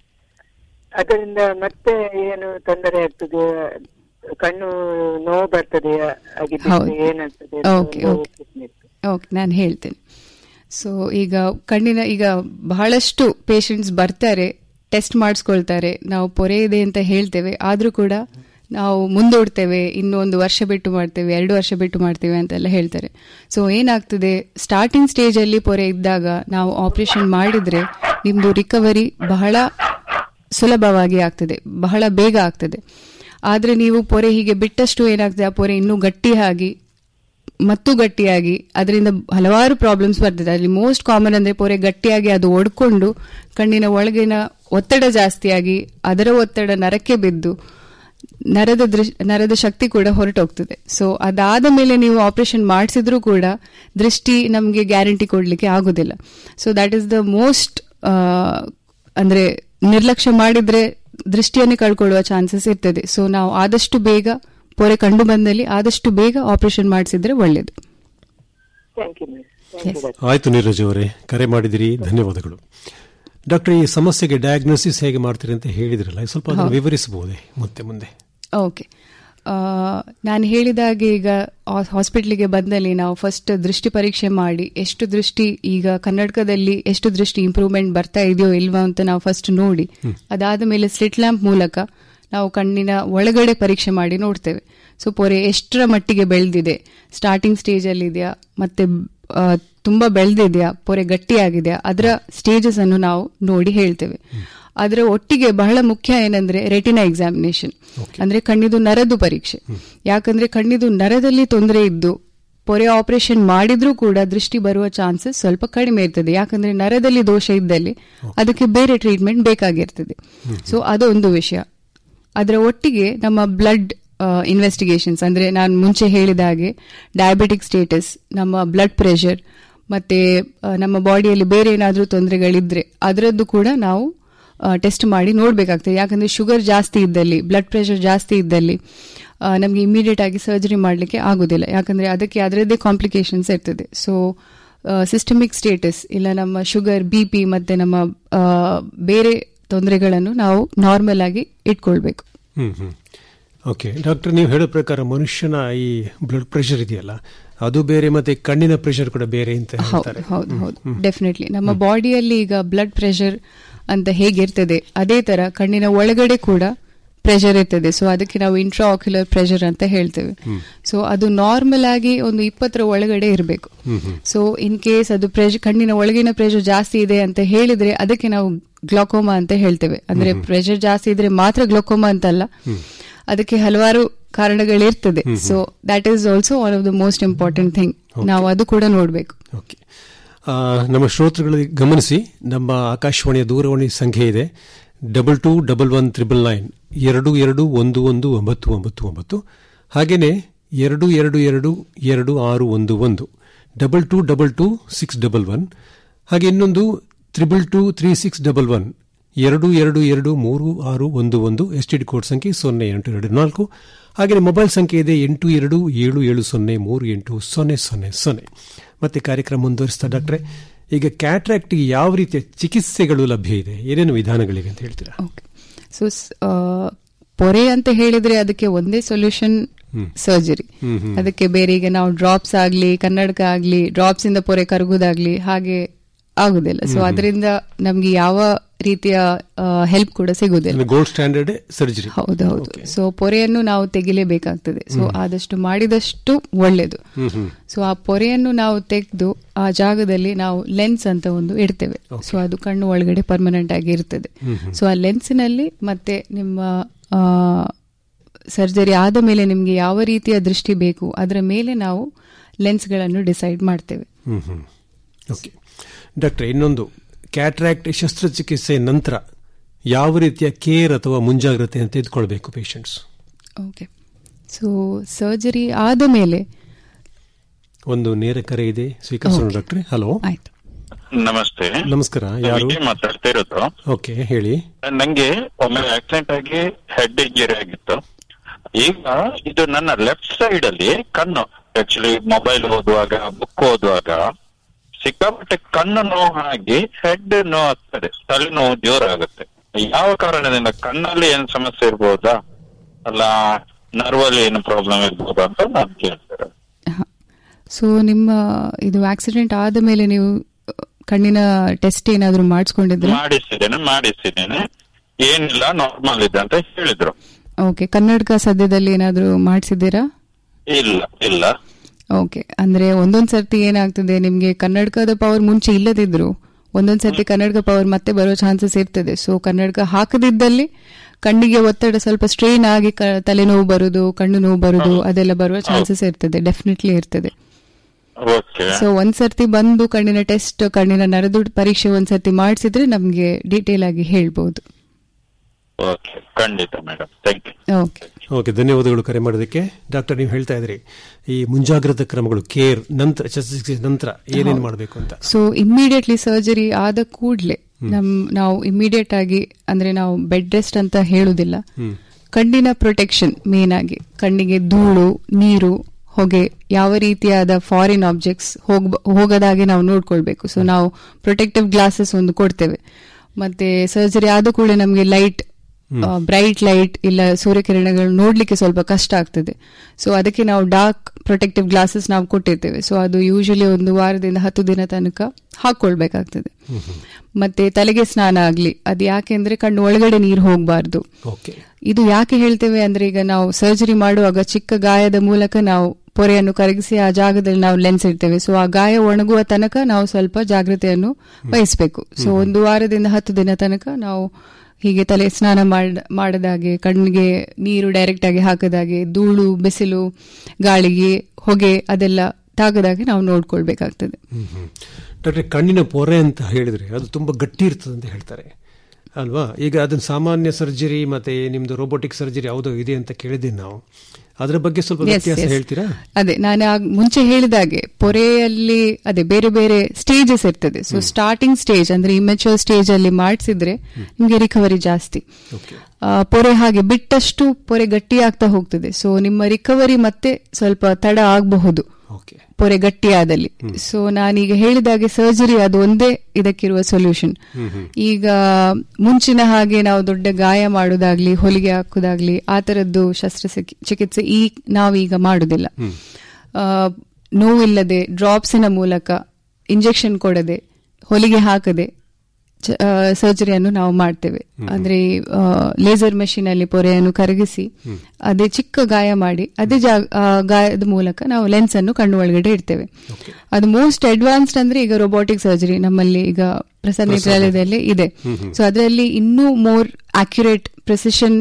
ಅದರಿಂದ ಮತ್ತೆ ಏನು ತೊಂದರೆ ಆಗ್ತದೆ ಕಣ್ಣು ನೋವು ಬರ್ತದೆ ಹಾಗೆ ಬಿಟ್ರೆ ಹೌದು. ಏನಾಗ್ತದೆ ಅಂತ ಓಕೆ ಒಂದು ಓಕೆ ಪ್ರಶ್ನೆ ಇತ್ತು. ಓಕೆ ನಾನು ಹೇಳ್ತೇನೆ ಸೊ ಈಗ ಕಣ್ಣಿನ ಈಗ ಬಹಳಷ್ಟು ಪೇಷಂಟ್ಸ್ ಬರ್ತಾರೆ ಟೆಸ್ಟ್ ಮಾಡಿಸ್ಕೊಳ್ತಾರೆ ನಾವು ಪೊರೆ ಇದೆ ಅಂತ ಹೇಳ್ತೇವೆ ಆದರೂ ಕೂಡ ನಾವು ಮುಂದೂಡ್ತೇವೆ ಇನ್ನು ಒಂದು ವರ್ಷ ಬಿಟ್ಟು ಮಾಡ್ತೇವೆ ಎರಡು ವರ್ಷ ಬಿಟ್ಟು ಮಾಡ್ತೇವೆ ಅಂತೆಲ್ಲ ಹೇಳ್ತಾರೆ ಸೊ ಏನಾಗ್ತದೆ ಸ್ಟಾರ್ಟಿಂಗ್ ಸ್ಟೇಜಲ್ಲಿ ಪೊರೆ ಇದ್ದಾಗ ನಾವು ಆಪರೇಷನ್ ಮಾಡಿದ್ರೆ ನಿಮ್ಮದು ರಿಕವರಿ ಬಹಳ ಸುಲಭವಾಗಿ ಆಗ್ತದೆ ಬಹಳ ಬೇಗ ಆಗ್ತದೆ ಆದರೆ ನೀವು ಪೊರೆ ಹೀಗೆ ಬಿಟ್ಟಷ್ಟು ಏನಾಗ್ತದೆ ಆ ಪೊರೆ ಇನ್ನೂ ಗಟ್ಟಿಯಾಗಿ ಮತ್ತು ಗಟ್ಟಿಯಾಗಿ ಅದರಿಂದ ಹಲವಾರು ಪ್ರಾಬ್ಲಮ್ಸ್ ಬರ್ತದೆ ಅಲ್ಲಿ ಮೋಸ್ಟ್ ಕಾಮನ್ ಅಂದ್ರೆ ಪೊರೆ ಗಟ್ಟಿಯಾಗಿ ಅದು ಒಡ್ಕೊಂಡು ಕಣ್ಣಿನ ಒಳಗಿನ ಒತ್ತಡ ಜಾಸ್ತಿಯಾಗಿ ಅದರ ಒತ್ತಡ ನರಕ್ಕೆ ಬಿದ್ದು ನರದ ದೃಶ್ ನರದ ಶಕ್ತಿ ಕೂಡ ಹೊರಟೋಗ್ತದೆ ಸೊ ಅದಾದ ಮೇಲೆ ನೀವು ಆಪರೇಷನ್ ಮಾಡಿಸಿದ್ರೂ ಕೂಡ ದೃಷ್ಟಿ ನಮಗೆ ಗ್ಯಾರಂಟಿ ಕೊಡಲಿಕ್ಕೆ ಆಗೋದಿಲ್ಲ so that is the most ಅಂದ್ರೆ ನಿರ್ಲಕ್ಷ್ಯ ಮಾಡಿದ್ರೆ ದೃಷ್ಟಿಯನ್ನೇ ಕಳ್ಕೊಳ್ಳುವ ಚಾನ್ಸಸ್ ಇರ್ತದೆ ಸೊ ನಾವು ಆದಷ್ಟು ಬೇಗ ಪೊರೆ ಕಂಡು ಬಂದಲ್ಲಿ ಆದಷ್ಟು ಬೇಗ ಆಪರೇಷನ್ ಮಾಡಿಸಿದ್ರೆ ಒಳ್ಳೆಯದು Thank you, miss. Thank you, doctor. ಆಯ್ತು ನೀರಜ್ ಅವರೇ ಕರೆ ಮಾಡಿದಿರಿ ಧನ್ಯವಾದಗಳು ಡಾಕ್ಟರ್ ಈ ಸಮಸ್ಯೆಗೆ ಡಯಾಗ್ನೋಸಿಸ್ ಹೇಗೆ ಮಾಡ್ತೀರಿ ಅಂತ ಹೇಳಿದ್ರಲ್ಲ ಸ್ವಲ್ಪ ಅದನ್ನು ಹೌದು. ವಿವರಿಸಬಹುದೇ ಮತ್ತೆ ಮುಂದೆ ಓಕೆ ನಾನು ಹೇಳಿದಾಗೆ ಈಗ ಹಾಸ್ಪಿಟ್ಲಿಗೆ ಬಂದಲ್ಲಿ ನಾವು ಫಸ್ಟ್ ದೃಷ್ಟಿ ಪರೀಕ್ಷೆ ಮಾಡಿ ಎಷ್ಟು ದೃಷ್ಟಿ ಈಗ ಕನ್ನಡಕದಲ್ಲಿ ಎಷ್ಟು ದೃಷ್ಟಿ ಇಂಪ್ರೂವ್ಮೆಂಟ್ ಬರ್ತಾ ಇದೆಯೋ ಇಲ್ವಾ ಅಂತ ನಾವು ಫಸ್ಟ್ ನೋಡಿ ಅದಾದ ಮೇಲೆ ಸ್ಲಿಟ್ ಲ್ಯಾಂಪ್ ಮೂಲಕ ನಾವು ಕಣ್ಣಿನ ಒಳಗಡೆ ಪರೀಕ್ಷೆ ಮಾಡಿ ನೋಡ್ತೇವೆ ಸೊ ಪೊರೆ ಎಷ್ಟರ ಮಟ್ಟಿಗೆ ಬೆಳೆದಿದೆ ಸ್ಟಾರ್ಟಿಂಗ್ ಸ್ಟೇಜ್ ಅಲ್ಲಿ ಇದೆಯಾ ಮತ್ತೆ ಆ, ತುಂಬಾ ಬೆಳೆದಿದೆಯಾ ಪೊರೆ ಗಟ್ಟಿಯಾಗಿದೆಯಾ ಅದರ ಸ್ಟೇಜಸ್ ಅನ್ನು ನಾವು ನೋಡಿ ಹೇಳ್ತೇವೆ ಅದರ ಒಟ್ಟಿಗೆ ಬಹಳ ಮುಖ್ಯ ಏನಂದ್ರೆ ರೆಟಿನಾ ಎಕ್ಸಾಮಿನೇಷನ್ ಅಂದ್ರೆ ಕಣ್ಣಿದು ನರದು ಪರೀಕ್ಷೆ ಯಾಕಂದ್ರೆ ಕಣ್ಣಿದು ನರದಲ್ಲಿ ತೊಂದರೆ ಇದ್ದು ಪೊರೆ ಆಪರೇಷನ್ ಮಾಡಿದ್ರೂ ಕೂಡ ದೃಷ್ಟಿ ಬರುವ ಚಾನ್ಸಸ್ ಸ್ವಲ್ಪ ಕಡಿಮೆ ಇರ್ತದೆ ಯಾಕಂದ್ರೆ ನರದಲ್ಲಿ ದೋಷ ಇದ್ದಲ್ಲಿ ಅದಕ್ಕೆ ಬೇರೆ ಟ್ರೀಟ್ಮೆಂಟ್ ಬೇಕಾಗಿರ್ತದೆ ಸೊ ಅದೊಂದು ವಿಷಯ ಅದರ ಒಟ್ಟಿಗೆ ನಮ್ಮ ಬ್ಲಡ್ ಇನ್ವೆಸ್ಟಿಗೇಷನ್ಸ್ ಅಂದ್ರೆ ನಾನು ಮುಂಚೆ ಹೇಳಿದ ಹಾಗೆ ಡಯಾಬಿಟಿಕ್ ಸ್ಟೇಟಸ್ ನಮ್ಮ ಬ್ಲಡ್ ಪ್ರೆಷರ್ ಮತ್ತೆ ಆ, ನಮ್ಮ ಬಾಡಿಯಲ್ಲಿ ಬೇರೆ ಏನಾದರೂ ತೊಂದರೆಗಳಿದ್ರೆ ಅದರದ್ದು ಕೂಡ ನಾವು ಟೆಸ್ಟ್ ಮಾಡಿ ನೋಡಬೇಕಾಗ್ತದೆ ಯಾಕಂದ್ರೆ ಶುಗರ್ ಜಾಸ್ತಿ ಇದ್ದಲ್ಲಿ ಬ್ಲಡ್ ಪ್ರೆಷರ್ ಜಾಸ್ತಿ ಇದ್ದಲ್ಲಿ ನಮಗೆ ಇಮಿಡಿಯೇಟ್ ಆಗಿ ಸರ್ಜರಿ ಮಾಡಲಿಕ್ಕೆ ಆಗೋದಿಲ್ಲ ಯಾಕಂದ್ರೆ ಅದಕ್ಕೆ ಅದರದ್ದೇ ಕಾಂಪ್ಲಿಕೇಶನ್ಸ್ ಇರ್ತದೆ ಸೊ ಸಿಸ್ಟಮಿಕ್ ಸ್ಟೇಟಸ್ ಇಲ್ಲ ನಮ್ಮ ಶುಗರ್ ಬಿ ಪಿ ಮತ್ತೆ ನಮ್ಮ ಆ, ಬೇರೆ ತೊಂದರೆಗಳನ್ನು ನಾವು ನಾರ್ಮಲ್ ಆಗಿ ಇಟ್ಕೊಳ್ಬೇಕು ಹ್ಮ್ ಹ್ಮ್ ಓಕೆ ಡಾಕ್ಟರ್ ನೀವು ಹೇಳೋ ಪ್ರಕಾರ ಮನುಷ್ಯನ ಈ ಬ್ಲಡ್ ಪ್ರೆಷರ್ ಇದೆಯಲ್ಲ ಅದು ಬೇರೆ ಮತ್ತೆ ಕಣ್ಣಿನ ಪ್ರೆಷರ್ ಕೂಡ ಬೇರೆ ಅಂತ ಹೌದು ಹೇಳ್ತಾರೆ ಹೌದು ಹೌದು ಡೆಫಿನೆಟ್ಲಿ ನಮ್ಮ ಬಾಡಿಯಲ್ಲಿ ಈಗ ಬ್ಲಡ್ ಪ್ರೆಷರ್ ಅಂತ ಹೇಗಿರ್ತದೆ ಅದೇ ತರ ಕಣ್ಣಿನ ಒಳಗಡೆ ಕೂಡ ಪ್ರೆಷರ್ ಇರ್ತದೆ ಸೊ ಅದಕ್ಕೆ ನಾವು ಇಂಟ್ರಾ ಆಕ್ಯುಲರ್ ಪ್ರೆಷರ್ ಅಂತ ಹೇಳ್ತೇವೆ ಸೊ ಅದು ನಾರ್ಮಲ್ ಆಗಿ ಒಂದು ಇಪ್ಪತ್ತರ ಒಳಗಡೆ ಇರಬೇಕು ಸೊ ಇನ್ ಕೇಸ್ ಅದು ಪ್ರೆಷರ್ ಕಣ್ಣಿನ ಒಳಗಿನ ಪ್ರೆಷರ್ ಜಾಸ್ತಿ ಇದೆ ಅಂತ ಹೇಳಿದ್ರೆ ಅದಕ್ಕೆ ನಾವು ಗ್ಲಾಕೋಮಾ ಅಂತ ಹೇಳ್ತೇವೆ ಅಂದ್ರೆ ಪ್ರೆಷರ್ ಜಾಸ್ತಿ ಇದ್ರೆ ಮಾತ್ರ ಗ್ಲೋಕೋಮಾ ಅಂತಲ್ಲ ಅದಕ್ಕೆ ಹಲವಾರು ಕಾರಣಗಳಿರ್ತದೆ so that is also one of the most important thing ನಾವು ಅದು ಕೂಡ ನೋಡಬೇಕು ಆ, ನಮ್ಮ ಶ್ರೋತೃಗಳಿಗೆ ಗಮನಿಸಿ ನಮ್ಮ ಆಕಾಶವಾಣಿಯ ದೂರವಾಣಿ ಸಂಖ್ಯೆ ಇದೆ double two double one triple nine ಎರಡು ಎರಡು ಒಂದು ಒಂದು ಒಂಬತ್ತು ಒಂಬತ್ತು ಒಂಬತ್ತು ಹಾಗೆಯೇ ಎರಡು ಎರಡು ಎರಡು ಎರಡು ಆರು ಒಂದು ಒಂದು double two double two six double one ಹಾಗೆ ಇನ್ನೊಂದು triple two three six double one ಎರಡು ಎರಡು ಎರಡು ಮೂರು ಆರು ಒಂದು ಒಂದು ಎಸ್ ಟಿ ಡಿ ಕೋಡ್ ಸಂಖ್ಯೆ ಸೊನ್ನೆ ಎಂಟು ಎರಡು ನಾಲ್ಕು ಹಾಗೆಯೇ ಮೊಬೈಲ್ ಸಂಖ್ಯೆ ಇದೆ ಎಂಟು ಎರಡು ಏಳು ಏಳು ಸೊನ್ನೆ ಮೂರು ಎಂಟು ಸೊನ್ನೆ ಸೊನ್ನೆ ಸೊನ್ನೆ ಮತ್ತೆ ಕಾರ್ಯಕ್ರಮ ಮುಂದುವರಿಸ್ತಾ ಡಾಕ್ಟ್ರೆ ಈಗ ಕ್ಯಾಟ್ರಾಕ್ಟ್ಗೆ ಯಾವ ರೀತಿಯ ಚಿಕಿತ್ಸೆಗಳು ಲಭ್ಯ ಇದೆ ಏನೇನು ವಿಧಾನಗಳಿವೆ ಅಂತ ಹೇಳ್ತೀರಾ ಸೊ ಪೊರೆ ಅಂತ ಹೇಳಿದ್ರೆ ಅದಕ್ಕೆ ಒಂದೇ ಸೊಲ್ಯೂಷನ್ ಸರ್ಜರಿ ಹ್ಮ್, ಹ್ಮ್. ಅದಕ್ಕೆ ಬೇರೆ ಈಗ ನಾವು ಡ್ರಾಪ್ಸ್ ಆಗ್ಲಿ ಕನ್ನಡಕ ಆಗ್ಲಿ ಡ್ರಾಪ್ಸ್ ಇಂದ ಪೊರೆ ಕರಗುದಾಗ್ಲಿ ಹಾಗೆ ಆಗುದಿಲ್ಲ ಸೊ ಹ್ಮ್, ಹ್ಮ್. ಅದರಿಂದ ನಮ್ಗೆ ಯಾವ ರೀತಿಯ ಹೆಲ್ಪ್ ಕೂಡ ಸಿಗುದಿಲ್ಲ ಗೋಲ್ಡ್ ಸ್ಟ್ಯಾಂಡರ್ಡ್ ಸರ್ಜರಿ ಹೌದು ಹೌದು ಸೊ ಪೊರೆಯನ್ನು ನಾವು ತೆಗಿಲೇಬೇಕಾಗ್ತದೆ ಸೊ ಆದಷ್ಟು ಮಾಡಿದಷ್ಟು ಒಳ್ಳೇದು ಹ್ಮ್ ಹ್ಮ್ ಸೊ ಆ ಪೊರೆಯನ್ನು ನಾವು ತೆಗೆದು ಆ ಜಾಗದಲ್ಲಿ ನಾವು ಲೆನ್ಸ್ ಅಂತ ಒಂದು ಇಡ್ತೇವೆ ಸೊ ಅದು ಕಣ್ಣು ಒಳಗಡೆ ಪರ್ಮನೆಂಟ್ ಆಗಿ ಇರ್ತದೆ ಹ್ಮ್ ಹ್ಮ್. ಸೊ ಆ ಲೆನ್ಸಿನಲ್ಲಿ ಮತ್ತೆ ನಿಮ್ಮ ಸರ್ಜರಿ ಆದ ಮೇಲೆ ನಿಮಗೆ ಯಾವ ರೀತಿಯ ದೃಷ್ಟಿ ಬೇಕು ಅದರ ಮೇಲೆ ನಾವು ಲೆನ್ಸ್ಗಳನ್ನು ಡಿಸೈಡ್ ಮಾಡ್ತೇವೆ ಹ್ಮ್ ಹ್ಮ್ ಓಕೆ ಡಾಕ್ಟರ್ ಇನ್ನೊಂದು ಕ್ಯಾಟ್ರಾಕ್ಟ್ ಶಸ್ತ್ರಚಿಕಿತ್ಸೆ ನಂತರ ಯಾವ ರೀತಿಯ ಕೇರ್ ಅಥವಾ ಮುಂಜಾಗ್ರತೆಯನ್ನು ತೆಗೆದುಕೊಳ್ಬೇಕು ಪೇಷಂಟ್ಸ್ ಓಕೆ ಸೊ ಸರ್ಜರಿ ಆದ ಮೇಲೆ ಒಂದು ನೇರ ಕರೆ ಇದೆ ಸ್ವೀಕರಿಸೋಣ ಡಾಕ್ಟ್ರೆ ಹಲೋ ಆಯ್ತು ನಮಸ್ತೆ ನಮಸ್ಕಾರ ಯಾರು ವಿಜಯ್ ಮಾತಾಡ್ತಾ ಇರೋದು ಓಕೆ ಹೇಳಿ ನಂಗೆ ಒಮ್ಮೆ ಆಕ್ಸಿಡೆಂಟ್ ಆಗಿ ಹೆಡ್ ಇಂಜರಿ ಆಗಿತ್ತು ಈಗ ಇದು ನನ್ನ ಲೆಫ್ಟ್ ಸೈಡ್ ಅಲ್ಲಿ ಕಣ್ಣು ಆಕ್ಚುಲಿ ಮೊಬೈಲ್ ಓದುವಾಗ ಬುಕ್ ಓದುವಾಗ ಸಿಕ್ಕಾಪಟ್ಟೆ ಕಣ್ಣು ನೋವು ಆಗಿ ಹೆಡ್ ನೋವು ಆಗ್ತದೆ ತಲೆನೋವು ಜೋರಾಗುತ್ತೆ ಯಾವ ಕಾರಣದಿಂದ ಕಣ್ಣಲ್ಲಿ ಏನ್ ಸಮಸ್ಯೆ ಇರ್ಬೋದಾ ಅಲ್ಲ ನರ್ವಲ್ಲಿ ಏನು ಪ್ರಾಬ್ಲಮ್ ಇರ್ಬೋದಾ ಅಂತ ನಾನು ಕೇಳ್ತೇನೆ ಸೊ ನಿಮ್ಮ ಇದು ಆಕ್ಸಿಡೆಂಟ್ ಆದ ಮೇಲೆ ನೀವು ಕಣ್ಣಿನ ಟೆಸ್ಟ್ ಏನಾದರೂ ಮಾಡಿಸ್ಕೊಂಡಿದ್ರೆ ಮಾಡಿಸಿದ್ದೇನೆ ಮಾಡಿಸಿದ್ದೇನೆ ಏನಿಲ್ಲ ನಾರ್ಮಲ್ ಇದೆ ಅಂತ ಹೇಳಿದ್ರು ಓಕೆ ಕನ್ನಡಕ ಸದ್ಯದಲ್ಲಿ ಏನಾದರೂ ಮಾಡಿಸಿದ್ದೀರಾ ಇಲ್ಲ ಇಲ್ಲ ಓಕೆ ಅಂದ್ರೆ ಒಂದೊಂದ್ ಸರ್ತಿ ಏನಾಗ್ತದೆ ನಿಮ್ಗೆ ಕನ್ನಡಕದ ಪವರ್ ಮುಂಚೆ ಇಲ್ಲದಿದ್ರು ಒಂದೊಂದ್ ಸರ್ತಿ ಕನ್ನಡಕ ಪವರ್ ಮತ್ತೆ ಬರೋ ಚಾನ್ಸಸ್ ಇರ್ತದೆ ಸೊ ಕನ್ನಡಕ ಹಾಕದಿದ್ದಲ್ಲಿ ಕಣ್ಣಿಗೆ ಒತ್ತಡ ಸ್ವಲ್ಪ ಸ್ಟ್ರೈನ್ ಆಗಿ ಕ- ತಲೆನೋವು ಬರುದು ಕಣ್ಣು ನೋವು ಬರುದು ಅದೆಲ್ಲ ಬರುವ ಚಾನ್ಸಸ್ ಇರ್ತದೆ ಡೆಫಿನೆಟ್ಲಿ ಇರ್ತದೆ ಓಕೆ ಸೊ ಒಂದ್ ಸರ್ತಿ ಬಂದು ಕಣ್ಣಿನ ಟೆಸ್ಟ್ ಕಣ್ಣಿನ ನರದು ಪರೀಕ್ಷೆ ಒಂದ್ ಸರ್ತಿ ಮಾಡಿಸಿದ್ರೆ ನಮ್ಗೆ ಡೀಟೇಲ್ ಆಗಿ ಹೇಳ್ಬಹುದು ಓಕೆ ಖಂಡಿತ madam thank you okay okay ಧನ್ಯವಾದಗಳು ಕರೆ ಮಾಡೋದಕ್ಕೆ ಡಾಕ್ಟರ್ ನೀವು ಹೇಳ್ತಾ ಇದ್ರಿ ಈ ಮುಂಜಾಗ್ರತಾ ಕ್ರಮಗಳು ಕೇರ್ ನಂತರ ಶಸ್ತ್ರಚಿಕಿತ್ಸೆ ನಂತರ ಏನೇನು ಮಾಡಬೇಕು ಅಂತ ಸೊ ಇಮ್ಮಿಡಿಯೇಟ್ಲಿ ಸರ್ಜರಿ ಆದ ಕೂಡಲೇ ನಮ್ ನಾವು ಇಮ್ಮಿಡಿಯೇಟ್ ಆಗಿ ಅಂದ್ರೆ ನಾವು ಬೆಡ್ ರೆಸ್ಟ್ ಅಂತ ಹೇಳುದಿಲ್ಲ ಹ್ಮ್. ಕಣ್ಣಿನ ಪ್ರೊಟೆಕ್ಷನ್ ಮೇನ್ ಆಗಿ ಕಣ್ಣಿಗೆ ಧೂಳು ನೀರು ಹೊಗೆ ಯಾವ ರೀತಿಯಾದ ಫಾರಿನ್ ಆಬ್ಜೆಕ್ಟ್ಸ್ ಹೋಗ್ ಹೋಗದಾಗೆ ನಾವು ನೋಡ್ಕೊಳ್ಬೇಕು ಸೊ ನಾವು ಪ್ರೊಟೆಕ್ಟಿವ್ ಗ್ಲಾಸಸ್ ಒಂದು ಕೊಡ್ತೇವೆ ಮತ್ತೆ ಸರ್ಜರಿ ಆದ ಕೂಡಲೇ ನಮಗೆ ಲೈಟ್ ಬ್ರೈಟ್ ಲೈಟ್ ಇಲ್ಲ ಸೂರ್ಯಕಿರಣಗಳು ನೋಡ್ಲಿಕ್ಕೆ ಸ್ವಲ್ಪ ಕಷ್ಟ ಆಗ್ತದೆ ಸೊ ಅದಕ್ಕೆ ನಾವು ಡಾರ್ಕ್ ಪ್ರೊಟೆಕ್ಟಿವ್ ಗ್ಲಾಸಸ್ ನಾವು ಕೊಟ್ಟಿರ್ತೇವೆ ಸೊ ಅದು ಯೂಶಲಿ ಒಂದು ವಾರದಿಂದ ಹತ್ತು ದಿನ ತನಕ ಹಾಕೊಳ್ಬೇಕಾಗ್ತದೆ ಮತ್ತೆ ತಲೆಗೆ ಸ್ನಾನ ಆಗ್ಲಿ ಅದು ಯಾಕೆಂದ್ರೆ ಕಣ್ಣು ಒಳಗಡೆ ನೀರು ಹೋಗಬಾರ್ದು ಓಕೆ ಇದು ಯಾಕೆ ಹೇಳ್ತೇವೆ ಅಂದ್ರೆ ಈಗ ನಾವು ಸರ್ಜರಿ ಮಾಡುವಾಗ ಚಿಕ್ಕ ಗಾಯದ ಮೂಲಕ ನಾವು ಪೊರೆಯನ್ನು ಕರಗಿಸಿ ಆ ಜಾಗದಲ್ಲಿ ನಾವು ಲೆನ್ಸ್ ಇಡ್ತೇವೆ ಸೊ ಆ ಗಾಯ ಒಣಗುವ ತನಕ ನಾವು ಸ್ವಲ್ಪ ಜಾಗ್ರತೆಯನ್ನು ವಹಿಸಬೇಕು ಸೊ ಒಂದು ವಾರದಿಂದ ಹತ್ತು ದಿನ ತನಕ ನಾವು ಹೀಗೆ ತಲೆ ಸ್ನಾನ ಮಾಡ ಮಾಡದಾಗೆ ಕಣ್ಣಿಗೆ ನೀರು ಡೈರೆಕ್ಟ್ ಆಗಿ ಹಾಕದಾಗೆ ಧೂಳು ಬಿಸಿಲು ಗಾಳಿಗೆ ಹೊಗೆ ಅದೆಲ್ಲ ತಾಗದಾಗೆ ನಾವು ನೋಡ್ಕೊಳ್ಬೇಕಾಗ್ತದೆ ಹ್ಮ್ ಹ್ಮ್. ಡಾಕ್ಟ್ರೆ ಕಣ್ಣಿನ ಪೊರೆ ಅಂತ ಹೇಳಿದ್ರೆ ಅದು ತುಂಬಾ ಗಟ್ಟಿ ಇರ್ತದೆ ಅಂತ ಹೇಳ್ತಾರೆ ಅಲ್ವಾ ಈಗ ಅದನ್ನ ಸಾಮಾನ್ಯ ಸರ್ಜರಿ ಮತ್ತೆ ನಿಮ್ದು ರೋಬೋಟಿಕ್ ಸರ್ಜರಿ ಯಾವುದೋ ಇದೆ ಅಂತ ಕೇಳಿದ್ದೀವಿ ನಾವು ಅದರ ಬಗ್ಗೆ ಸ್ವಲ್ಪ Yes, ವ್ಯತ್ಯಾಸ yes. ಹೇಳ್ತೀರಾ ಅದೇ ನಾನು ಆಗ್- ಮುಂಚೆ ಹೇಳಿದಾಗೆ ಪೊರೆಯಲ್ಲಿ ಅದೇ ಬೇರೆ ಬೇರೆ ಸ್ಟೇಜಸ್ ಇರ್ತದೆ ಸೊ ಸ್ಟಾರ್ಟಿಂಗ್ ಸ್ಟೇಜ್ ಅಂದ್ರೆ ಇಮೆಚೂರ್ ಸ್ಟೇಜ್ ಅಲ್ಲಿ ಮಾಡಿಸಿದ್ರೆ ನಿಮಗೆ ರಿಕವರಿ ಜಾಸ್ತಿ ಆ, ಪೊರೆ ಹಾಗೆ ಬಿಟ್ಟಷ್ಟು ಪೊರೆ ಗಟ್ಟಿ ಆಗ್ತಾ ಹೋಗ್ತದೆ ಸೊ ನಿಮ್ಮ ರಿಕವರಿ ಮತ್ತೆ ಸ್ವಲ್ಪ ತಡ ಆಗಬಹುದು ಪೊರೆ ಗಟ್ಟಿಯಾದಲ್ಲಿ ಸೊ ನಾನೀಗ ಹೇಳಿದಾಗೆ ಸರ್ಜರಿ ಅದು ಒಂದೇ ಇದಕ್ಕಿರುವ ಸೊಲ್ಯೂಷನ್ ಈಗ ಮುಂಚಿನ ಹಾಗೆ ನಾವು ದೊಡ್ಡ ಗಾಯ ಮಾಡೋದಾಗ್ಲಿ ಹೊಲಿಗೆ ಹಾಕೋದಾಗ್ಲಿ ಆ ತರದ್ದು ಶಸ್ತ್ರಚಿಕಿ- ಚಿಕಿತ್ಸೆ ಈ ನಾವೀಗ ಮಾಡುದಿಲ್ಲ ಆ, ನೋವಿಲ್ಲದೆ ಡ್ರಾಪ್ಸಿನ ಮೂಲಕ ಇಂಜೆಕ್ಷನ್ ಕೊಡದೆ ಹೊಲಿಗೆ ಹಾಕದೆ ಸರ್ಜರಿಯನ್ನು ನಾವು ಮಾಡ್ತೇವೆ ಅಂದ್ರೆ ಲೇಸರ್ ಮೆಷಿನ್ ಅಲ್ಲಿ ಪೊರೆಯನ್ನು ಕರಗಿಸಿ ಅದೇ ಚಿಕ್ಕ ಗಾಯ ಮಾಡಿ ಅದೇ ಜಾ- ಆ ಗಾಯದ ಮೂಲಕ ನಾವು ಲೆನ್ಸ್ ಅನ್ನು ಕಣ್ಣು ಒಳಗಡೆ ಇಡ್ತೇವೆ ಅದು ಮೋಸ್ಟ್ ಅಡ್ವಾನ್ಸ್ಡ್ ಅಂದ್ರೆ ಈಗ ರೋಬೋಟಿಕ್ ಸರ್ಜರಿ ನಮ್ಮಲ್ಲಿ ಈಗ ಪ್ರಸಾದ್ ನೇತ್ರಾಲಯದಲ್ಲಿ ಇದೆ ಹ್ಮ್ ಹ್ಮ್. ಸೊ ಅದರಲ್ಲಿ ಇನ್ನೂ ಮೋರ್ ಅಕ್ಯುರೇಟ್ ಪ್ರೆಸಿಷನ್